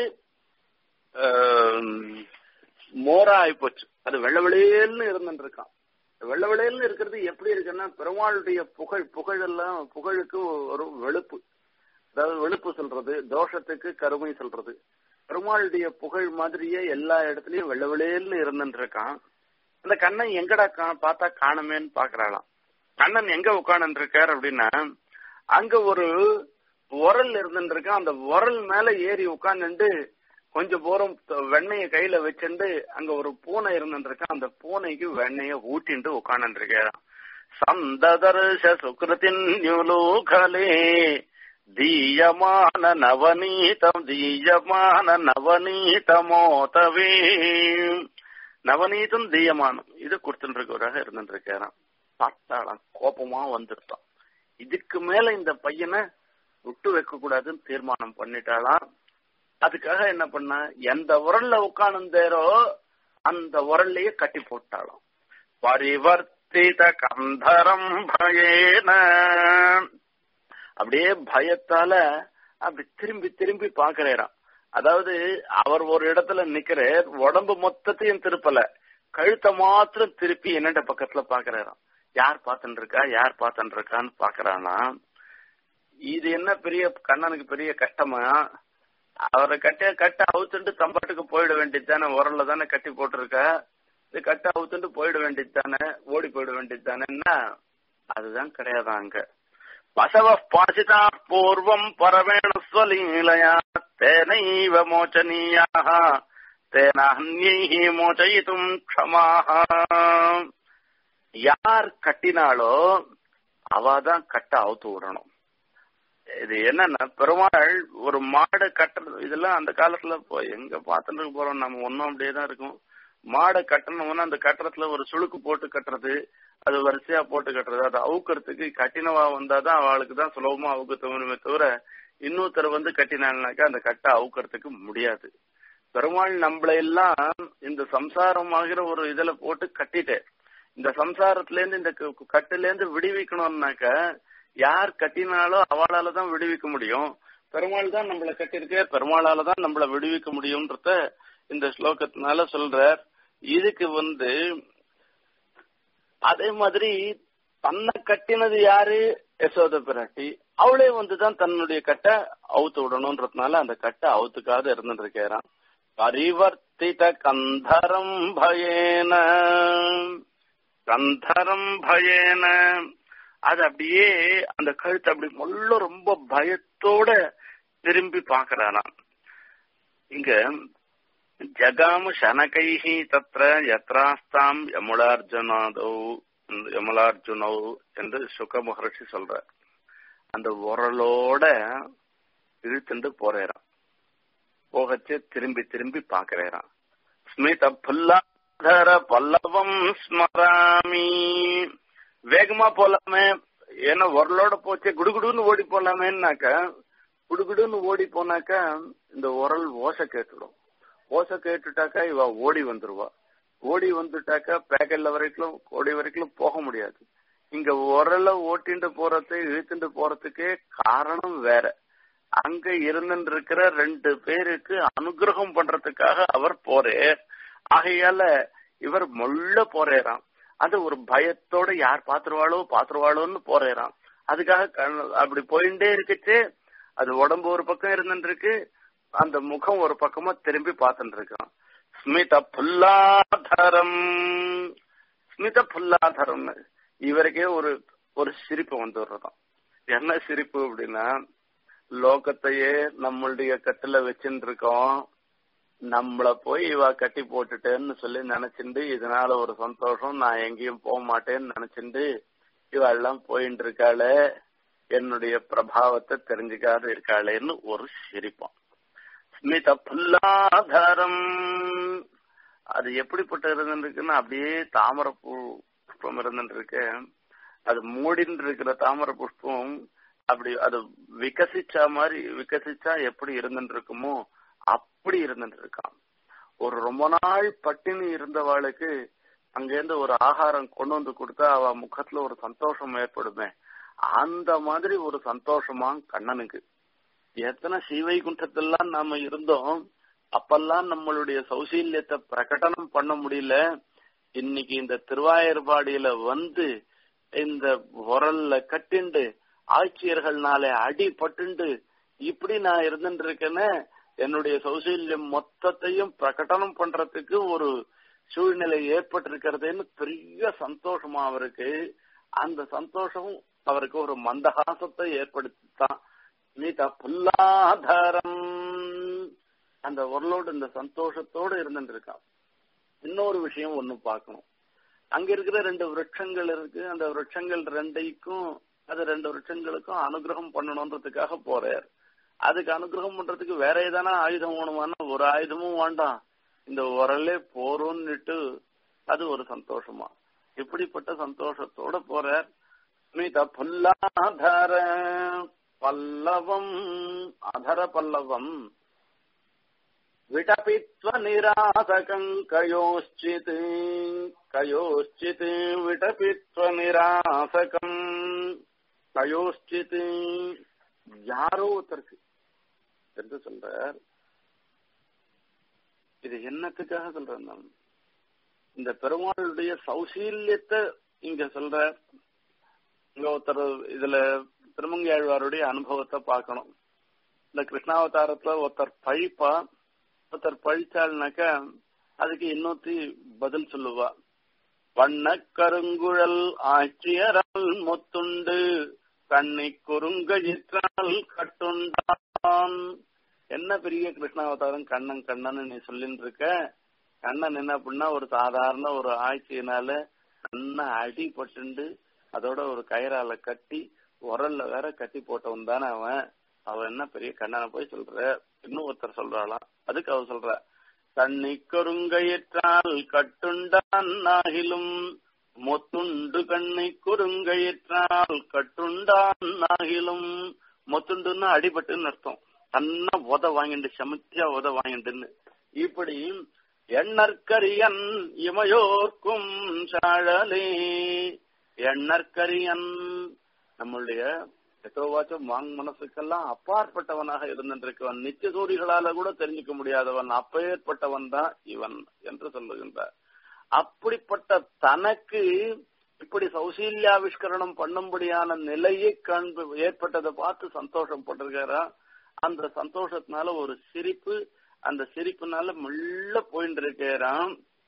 மோரா ஆயிப்போச்சு அது வெள்ள வெளியேன்னு இருந்துட்டு இருக்கான் வெள்ள வெளியேன்னு இருக்கிறது எப்படி இருக்குன்னா பெருமாளுடைய புகழ் புகழ் எல்லாம் புகழுக்கு ஒரு வெளுப்பு அதாவது வெளுப்பு சொல்றது தோஷத்துக்கு கருமை சொல்றது பெருமாளுடைய புகழ் மாதிரியே எல்லா இடத்துலயும் வெள்ள வெளியேன்னு இருந்துட்டு இருக்கான் அந்த கண்ணன் எங்கடா கா பார்த்தா காணுமேன்னு பாக்குறாளாம் கண்ணன் எங்க உட்காந்து இருக்கார் அப்படின்னா அங்க ஒரு உரல் இருந்துட்டு இருக்கான் அந்த உரல் மேல ஏறி உட்காந்துட்டு கொஞ்சம் தூரம் வெண்ணெய கையில வச்சுட்டு அங்க ஒரு பூனை இருந்துட்டு இருக்கான் அந்த பூனைக்கு வெண்ணெய ஊட்டிட்டு உட்காந்து இருக்காராம் சந்ததர்ஷ சுகிருத்தின் யுலூகலே தீயமான நவநீதம் தீயமான நவநீதமோதவே நவநீதம் தீயமானம் இது கொடுத்துட்டு இருக்கவராக இருந்துட்டு இருக்காராம் பார்த்தாளாம் கோபமா வந்துட்டான் இதுக்கு மேல இந்த பையனை விட்டு வைக்க கூடாதுன்னு தீர்மானம் பண்ணிட்டாளாம் அதுக்காக என்ன பண்ண எந்த உரல்ல உட்கார்ந்தேரோ அந்த உரல்லையே கட்டி போட்டாளாம் பரிவர்த்தித கந்தரம் பயேன அப்படியே பயத்தால அப்படி திரும்பி திரும்பி பாக்குறாராம் அதாவது அவர் ஒரு இடத்துல நிக்கிறார் உடம்பு மொத்தத்தையும் திருப்பல கழுத்தை மாத்திரம் திருப்பி என்னண்ட பக்கத்துல பாக்குறாராம் யார் பார்த்துட்டு இருக்கா யார் பார்த்துட்டு இருக்கான்னு பாக்குறானா இது என்ன பெரிய கண்ணனுக்கு பெரிய கஷ்டமா அவரை கட்ட கட்ட அவுத்துட்டு தம்பாட்டுக்கு போயிட வேண்டியது தானே உரல்ல தானே கட்டி போட்டிருக்க இது கட்ட அவுத்துட்டு போயிட வேண்டியது தானே ஓடி போயிட வேண்டியது தானேன்னா அதுதான் கிடையாது அங்க வசவ பாசிதா பூர்வம் பரவேண ஸ்வலீலயா தேனைவ மோச்சனீயாக தேன அந்நீ மோச்சயித்தும் க்ஷமாக யார் கட்டினாலோ அவாதான் கட்ட அவுத்து விடணும் இது என்னன்னா பெருமாள் ஒரு மாடு கட்டுறது இதெல்லாம் அந்த காலத்துல போய் எங்க பார்த்துட்டு போறோம் நம்ம ஒன்னும் அப்படியே தான் இருக்கும் மாடை கட்டணும்னா அந்த கட்டுறதுல ஒரு சுளுக்கு போட்டு கட்டுறது அது வரிசையா போட்டு கட்டுறது அது அவுக்கிறதுக்கு கட்டினவா வந்தாதான் அவளுக்கு தான் சுலபமா அவுக்க தோணுமே தவிர இன்னொருத்தர் வந்து கட்டினாங்கனாக்கா அந்த கட்டை அவுக்கிறதுக்கு முடியாது பெருமாள் நம்மளை எல்லாம் இந்த சம்சாரமாகிற ஒரு இதுல போட்டு கட்டிட்டேன் இந்த சம்சாரத்துல இருந்து இந்த கட்டுல இருந்து விடுவிக்கணும்னாக்க யார் கட்டினாலோ அவளால தான் விடுவிக்க முடியும் பெருமாள் தான் நம்மளை கட்டிருக்க பெருமாளால தான் நம்மளை விடுவிக்க முடியும்ன்றத இந்த ஸ்லோகத்தினால சொல்றார் இதுக்கு வந்து அதே மாதிரி தன்னை கட்டினது யாரு யசோத பிராட்டி அவளே வந்துதான் தன்னுடைய கட்டை அவுத்து விடணும்ன்றதுனால அந்த கட்டை அவுத்துக்காத இருந்துட்டு இருக்கிறான் பரிவர்த்தித கந்தரம் பயேன கந்தரம் பயேன அது அப்படியே அந்த கழுத்து அப்படி முள்ள ரொம்ப பயத்தோட திரும்பி பாக்குறானாம் இங்க ஜகாம சனகைஹி தத்ர யத்ராஸ்தாம் யமுடார்ஜுனாதோ யமலார்ஜுனவ் என்று சுக மகர்ஷி சொல்ற அந்த உரலோட இழுத்துண்டு போறேறான் போகச்சு திரும்பி திரும்பி பாக்குறேறான் ஸ்மித புல்லாதர பல்லவம் ஸ்மராமி வேகமா போலாமே ஏன்னா உரலோட போச்சு குடுகுடுன்னு ஓடி போலாமேன்னாக்க குடுகுடுன்னு ஓடி போனாக்கா இந்த உரல் ஓசை கேட்டுடும் ஓசை கேட்டுட்டாக்கா இவ ஓடி வந்துருவா ஓடி வந்துட்டாக்கா பேக்கெல்ல வரைக்கும் ஓடி வரைக்கும் போக முடியாது இங்க உரல ஓட்டிண்டு போறது இழுத்துட்டு போறதுக்கே காரணம் வேற அங்க இருந்துட்டு இருக்கிற ரெண்டு பேருக்கு அனுகிரகம் பண்றதுக்காக அவர் போறே ஆகையால இவர் முள்ள போறேறாம் அது ஒரு பயத்தோட யார் பாத்துருவாளோ பாத்துருவாளோன்னு போறேறாம் அதுக்காக அப்படி போயிட்டே இருக்குச்சு அது உடம்பு ஒரு பக்கம் இருந்துட்டு இருக்கு அந்த முகம் ஒரு பக்கமா திரும்பி பார்த்துட்டு இருக்கான் ஸ்மித புல்லாதரம் ஸ்மித புல்லாதரம் இவருக்கே ஒரு ஒரு சிரிப்பு வந்து வர்றதாம் என்ன சிரிப்பு அப்படின்னா லோகத்தையே நம்மளுடைய கட்டுல வச்சுட்டு இருக்கோம் நம்மள போய் இவ கட்டி போட்டுட்டேன்னு சொல்லி நினைச்சுண்டு இதனால ஒரு சந்தோஷம் நான் எங்கேயும் போக மாட்டேன்னு நினைச்சுண்டு இவ எல்லாம் போயிட்டு இருக்காளே என்னுடைய பிரபாவத்தை தெரிஞ்சுக்காது இருக்காளேன்னு ஒரு சிரிப்பான் ஸ்மித புல்லாதாரம் அது எப்படிப்பட்ட இருந்துருக்குன்னா அப்படியே தாமரை புஷ்பம் இருந்துட்டு இருக்கு அது மூடின்னு இருக்கிற தாமரை புஷ்பம் அப்படி அது விகசிச்சா மாதிரி விகசிச்சா எப்படி இருந்துட்டு இருக்குமோ அப்படி இருந்துட்டு இருக்கான் ஒரு ரொம்ப நாள் பட்டினி இருந்தவாளுக்கு அங்கேருந்து ஒரு ஆகாரம் கொண்டு வந்து கொடுத்தா அவ முகத்துல ஒரு சந்தோஷம் ஏற்படுமே அந்த மாதிரி ஒரு சந்தோஷமா கண்ணனுக்கு எத்தனை ஸ்ரீவைகுண்டத்தெல்லாம் நாம இருந்தோம் அப்பெல்லாம் நம்மளுடைய சௌசீல்யத்தை பிரகடனம் பண்ண முடியல இன்னைக்கு இந்த திருவாயர்பாடியில வந்து இந்த உரல்ல கட்டிண்டு ஆட்சியர்கள்னால அடி பட்டுண்டு இப்படி நான் இருந்துட்டு இருக்கேன்னு என்னுடைய சௌசீல்யம் மொத்தத்தையும் பிரகடனம் பண்றதுக்கு ஒரு சூழ்நிலை ஏற்பட்டிருக்கிறதுன்னு பெரிய சந்தோஷமா அவருக்கு அந்த சந்தோஷம் அவருக்கு ஒரு மந்தகாசத்தை ஏற்படுத்தித்தான் நீதா புல்லாதாரம் அந்த உரலோடு இந்த சந்தோஷத்தோடு இருந்துட்டு இருக்கான் இன்னொரு விஷயம் ஒண்ணு பார்க்கணும் அங்க இருக்கிற ரெண்டு விரட்சங்கள் இருக்கு அந்த விரட்சங்கள் ரெண்டைக்கும் அது ரெண்டு விரட்சங்களுக்கும் அனுகிரகம் பண்ணணும்ன்றதுக்காக போறார் அதுக்கு அனுகிரகம் பண்றதுக்கு வேற ஏதானா ஆயுதம் வேணுமானா ஒரு ஆயுதமும் வேண்டாம் இந்த உரலே போறோம்னுட்டு அது ஒரு சந்தோஷமா இப்படிப்பட்ட சந்தோஷத்தோட போறார் ஸ்மித புல்லாதர பல்லவம் அதர பல்லவம் விடபித்வ நிராசகம் கயோச்சித் கயோச்சித் விடபித்வ நிராசகம் கயோச்சித் யாரோ ஒருத்தருக்கு என்று சொல்றார் இது என்னத்துக்காக சொல்றேன் நான் இந்த பெருமாளுடைய சௌசீல்யத்தை இங்க சொல்ற இங்க ஒருத்தர் இதுல திருமங்கையாழ்வாருடைய அனுபவத்தை பார்க்கணும் இந்த கிருஷ்ணாவதாரத்துல ஒருத்தர் பழிப்பா ஒருத்தர் பழிச்சாள்னாக்கா அதுக்கு இன்னொருத்தி பதில் சொல்லுவா வண்ண கருங்குழல் ஆட்சியரால் முத்துண்டு கண்ணி குறுங்கயிற்றால் கட்டுண்டான் என்ன பெரிய கிருஷ்ணாவதாரம் கண்ணன் கண்ணன் நீ சொல்லிட்டு இருக்க கண்ணன் என்ன பண்ணா ஒரு சாதாரண ஒரு ஆட்சியினால நல்லா அடிபட்டுண்டு அதோட ஒரு கயிறால கட்டி உரல்ல வேற கட்டி போட்டவன் தானே அவன் அவன் என்ன பெரிய கண்ணனை போய் சொல்ற இன்னும் ஒருத்தர் சொல்றாளாம் அதுக்கு அவ சொல்ற தண்ணி குறுங்கயிற்றால் கட்டுண்டான் நாகிலும் மொத்துண்டு கண்ணை குறுங்கயிற்றால் கட்டுண்டான் நாகிலும் மொத்துண்டுன்னா அடிபட்டுன்னு அர்த்தம் தன்னா உத வாங்கிண்டு செமத்தியா உத வாங்கிண்டுன்னு இப்படி எண்ணற்கரியன் இமையோர்க்கும் சாழலே எண்ணற்கரியன் நம்மளுடைய எத்தோவாச்சும் வாங் மனசுக்கெல்லாம் அப்பாற்பட்டவனாக இருந்திருக்கவன் நித்திய சூரிகளால கூட தெரிஞ்சுக்க முடியாதவன் அப்பேற்பட்டவன் தான் இவன் என்று சொல்லுகின்றார் அப்படிப்பட்ட தனக்கு இப்படி சௌசீல்யாவிஷ்கரணம் பண்ணும்படியான நிலையை காண்பு ஏற்பட்டதை பார்த்து சந்தோஷம் பட்டிருக்காரா அந்த சந்தோஷத்தினால ஒரு சிரிப்பு அந்த சிரிப்புனால முள்ள போயிட்டு இருக்கிறான்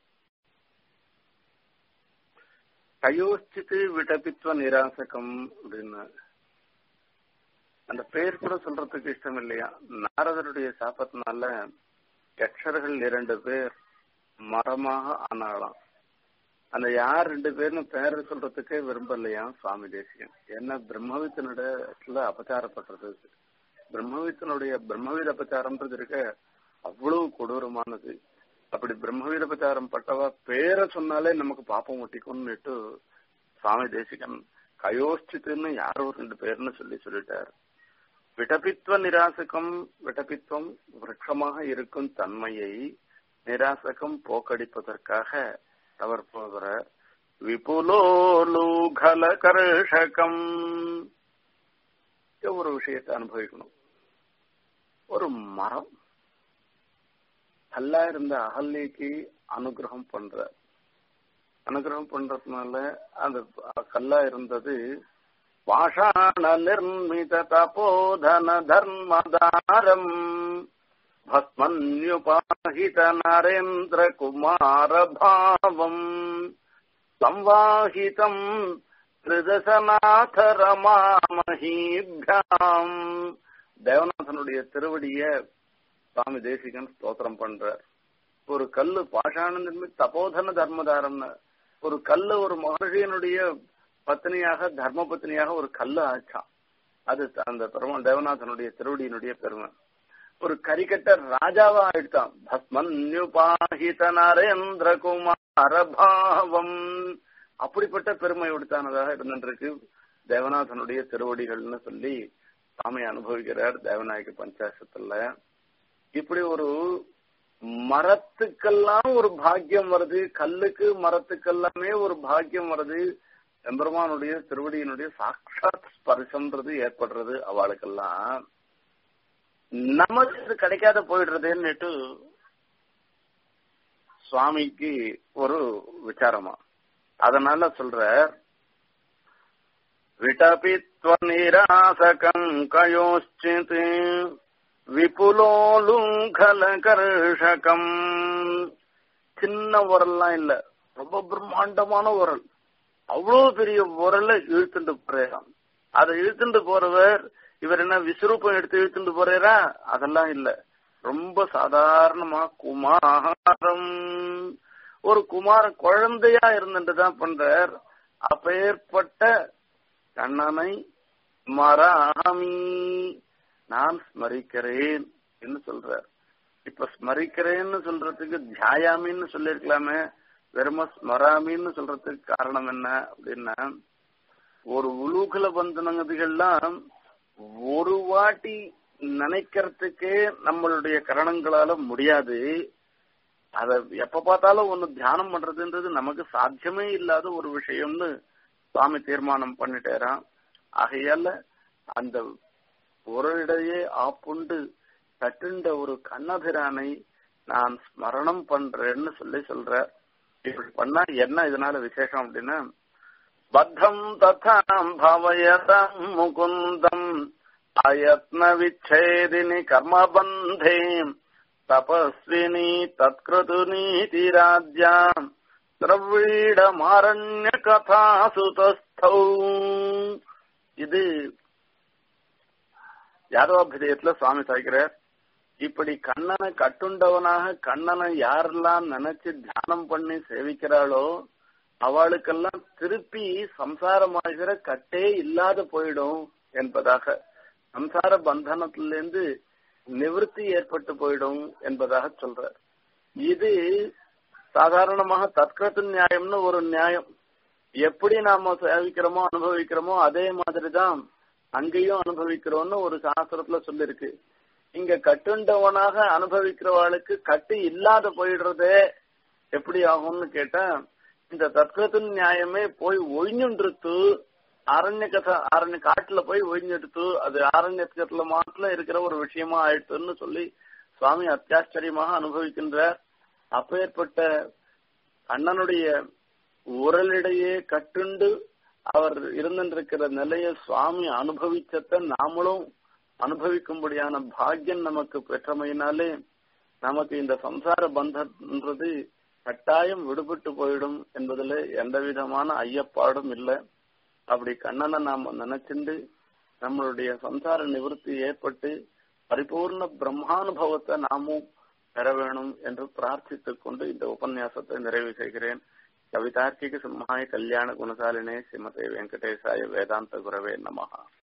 கயோச்சித்து விடபித்வ நிராசகம் அப்படின்னு அந்த பெயர் கூட சொல்றதுக்கு இஷ்டம் இல்லையா நாரதருடைய சாபத்தினால யக்ஷர்கள் இரண்டு பேர் மரமாக ஆனாலாம் அந்த யார் ரெண்டு பேரும் பேர் சொல்றதுக்கே விரும்பலையா சுவாமி தேசிகன் ஏன்னா பிரம்மவித்தனிடத்துல அபச்சாரப்படுறது பிரம்மவித்தனுடைய பிரம்மவீத அபச்சாரம்ன்றது இருக்க அவ்வளவு கொடூரமானது அப்படி பிரம்மவீத அபச்சாரம் பட்டவா பேரை சொன்னாலே நமக்கு பாப்பம் ஒட்டிக்கும்னுட்டு சுவாமி தேசிகன் கயோஷ்டித்துன்னு யாரோ ரெண்டு பேர்னு சொல்லி சொல்லிட்டார் விடபித்வ நிராசகம் விடபித்வம் விரட்சமாக இருக்கும் தன்மையை நிராசகம் போக்கடிப்பதற்காக அவர் போகிற விபுலோலூகல கர்ஷகம் ஒரு விஷயத்தை அனுபவிக்கணும் ஒரு மரம் கல்லா இருந்த அகல்யக்கு அனுகிரகம் பண்ற அனுகிரகம் பண்றதுனால அந்த கல்லா இருந்தது பாஷாண நிர்மித தபோதன தர்மதாரம் भस्मन्युपाहित नरेन्द्र कुमार भावम् संवाहितम् திருதசநாத ரமாமஹீபியாம் தேவநாதனுடைய திருவடிய சுவாமி தேசிகன் ஸ்தோத்திரம் பண்றார் ஒரு கல்லு பாஷாண நிர்மி தபோதன தர்மதாரம்னு ஒரு கல்லு ஒரு மகர்ஷியனுடைய பத்னியாக தர்ம பத்னியாக ஒரு கல்லு ஆச்சான் அது அந்த பெருமை தேவநாதனுடைய திருவடியினுடைய பெருமை ஒரு கரிக்கட்ட ராஜாவா ஆயிட்டான் பஸ்மன்யுபாஹித நரேந்திர குமார பாவம் அப்படிப்பட்ட பெருமை உடுத்தானதாக இருந்துருக்கு தேவநாதனுடைய திருவடிகள்னு சொல்லி சாமி அனுபவிக்கிறார் தேவநாயக பஞ்சாசத்துல இப்படி ஒரு மரத்துக்கெல்லாம் ஒரு பாக்கியம் வருது கல்லுக்கு மரத்துக்கெல்லாமே ஒரு பாக்கியம் வருது எம்பெருமானுடைய திருவடியினுடைய சாட்சாத் ஸ்பர்சம்ன்றது ஏற்படுறது அவளுக்கெல்லாம் நமக்கு இது கிடைக்காத போயிடுறதுன்னுட்டு சுவாமிக்கு ஒரு விசாரமா அதனால சொல்ற விடபித்வ நிராசகம் கயோச்சித் விபுலோலுங்கல கர்ஷகம் சின்ன உரல்லாம் இல்ல ரொம்ப பிரம்மாண்டமான உரல் அவ்வளவு பெரிய உரலை இழுத்துட்டு போறாராம் அதை இழுத்துட்டு போறவர் இவர் என்ன விஸ்வரூபம் எடுத்து இழுத்துட்டு போறாரா அதெல்லாம் இல்ல ரொம்ப சாதாரணமா குமாரம் ஒரு குமார குழந்தையா இருந்துட்டு தான் பண்றார் அப்பேற்பட்ட கண்ணனை மராமி நான் ஸ்மரிக்கிறேன் என்று சொல்றார் இப்ப ஸ்மரிக்கிறேன்னு சொல்றதுக்கு தியாயாமின்னு சொல்லிருக்கலாமே வெறும ஸ்மராமின்னு சொல்றதுக்கு காரணம் என்ன அப்படின்னா ஒரு உலூகல பந்தனங்கதிகள்லாம் ஒரு வாட்டி நினைக்கிறதுக்கே நம்மளுடைய கரணங்களால முடியாது அத எப்ப பார்த்தாலும் ஒண்ணு தியானம் பண்றதுன்றது நமக்கு சாத்தியமே இல்லாத ஒரு விஷயம்னு சுவாமி தீர்மானம் பண்ணிட்டேரான் ஆகையால அந்த ஒரு இடையே ஆப்புண்டு தட்டுண்ட ஒரு கண்ணபிரானை நான் ஸ்மரணம் பண்றேன்னு சொல்லி சொல்ற இப்படி பண்ணா என்ன இதனால விசேஷம் அப்படின்னா பத்தம் ததாம் பவயதம் முகுந்தம் அயத்ன விச்சேதினி கர்மபந்தே தபஸ்வினி தத்கிருது நீதிராஜ்யாம் திரவீடமாரண்ய கதாசுதஸ்தௌ இது யாதவாபிதயத்துல சுவாமி சாய்க்கிறார் இப்படி கண்ணனை கட்டுண்டவனாக கண்ணனை யாரெல்லாம் நினைச்சு தியானம் பண்ணி சேவிக்கிறாளோ அவளுக்கெல்லாம் திருப்பி சம்சாரமாகிற கட்டே இல்லாத போயிடும் என்பதாக சம்சார பந்தனத்திலிருந்து நிவர்த்தி ஏற்பட்டு போயிடும் என்பதாக சொல்றார் இது சாதாரணமாக தற்கத்து நியாயம்னு ஒரு நியாயம் எப்படி நாம சேவிக்கிறோமோ அனுபவிக்கிறோமோ அதே மாதிரிதான் அங்கேயும் அனுபவிக்கிறோம்னு ஒரு சாஸ்திரத்துல சொல்லிருக்கு இங்க கட்டுண்டவனாக அனுபவிக்கிறவாளுக்கு கட்டு இல்லாத போயிடுறதே எப்படி ஆகும்னு கேட்டா இந்த தத்கத்து நியாயமே போய் ஒழிஞ்சுன்றது அரண்ய கதை அரண்ய காட்டுல போய் ஒழிஞ்செடுத்து அது அரண்யத்துல மாத்திரம் இருக்கிற ஒரு விஷயமா ஆயிடுத்துன்னு சொல்லி சுவாமி அத்தியாச்சரியமாக அனுபவிக்கின்றார் அப்பேற்பட்ட அண்ணனுடைய உரலிடையே கட்டுண்டு அவர் இருந்திருக்கிற நிலைய சுவாமி அனுபவிச்சத நாமளும் அனுபவிக்கும்படியான பாக்கியம் நமக்கு பெற்றமையினாலே நமக்கு இந்த சம்சார பந்தம்ன்றது கட்டாயம் விடுபட்டு போயிடும் என்பதுல எந்த விதமான ஐயப்பாடும் இல்லை அப்படி கண்ணனை நாம நினைச்சுண்டு நம்மளுடைய சம்சார நிவர்த்தி ஏற்பட்டு பரிபூர்ண பிரம்மானுபவத்தை நாமும் பெற வேணும் என்று பிரார்த்தித்துக் கொண்டு இந்த உபன்யாசத்தை நிறைவு செய்கிறேன் கவிதார்க்கிக சிம்ஹாய கல்யாண குணசாலினே ஸ்ரீமதே வெங்கடேசாய வேதாந்த குரவே நமஹா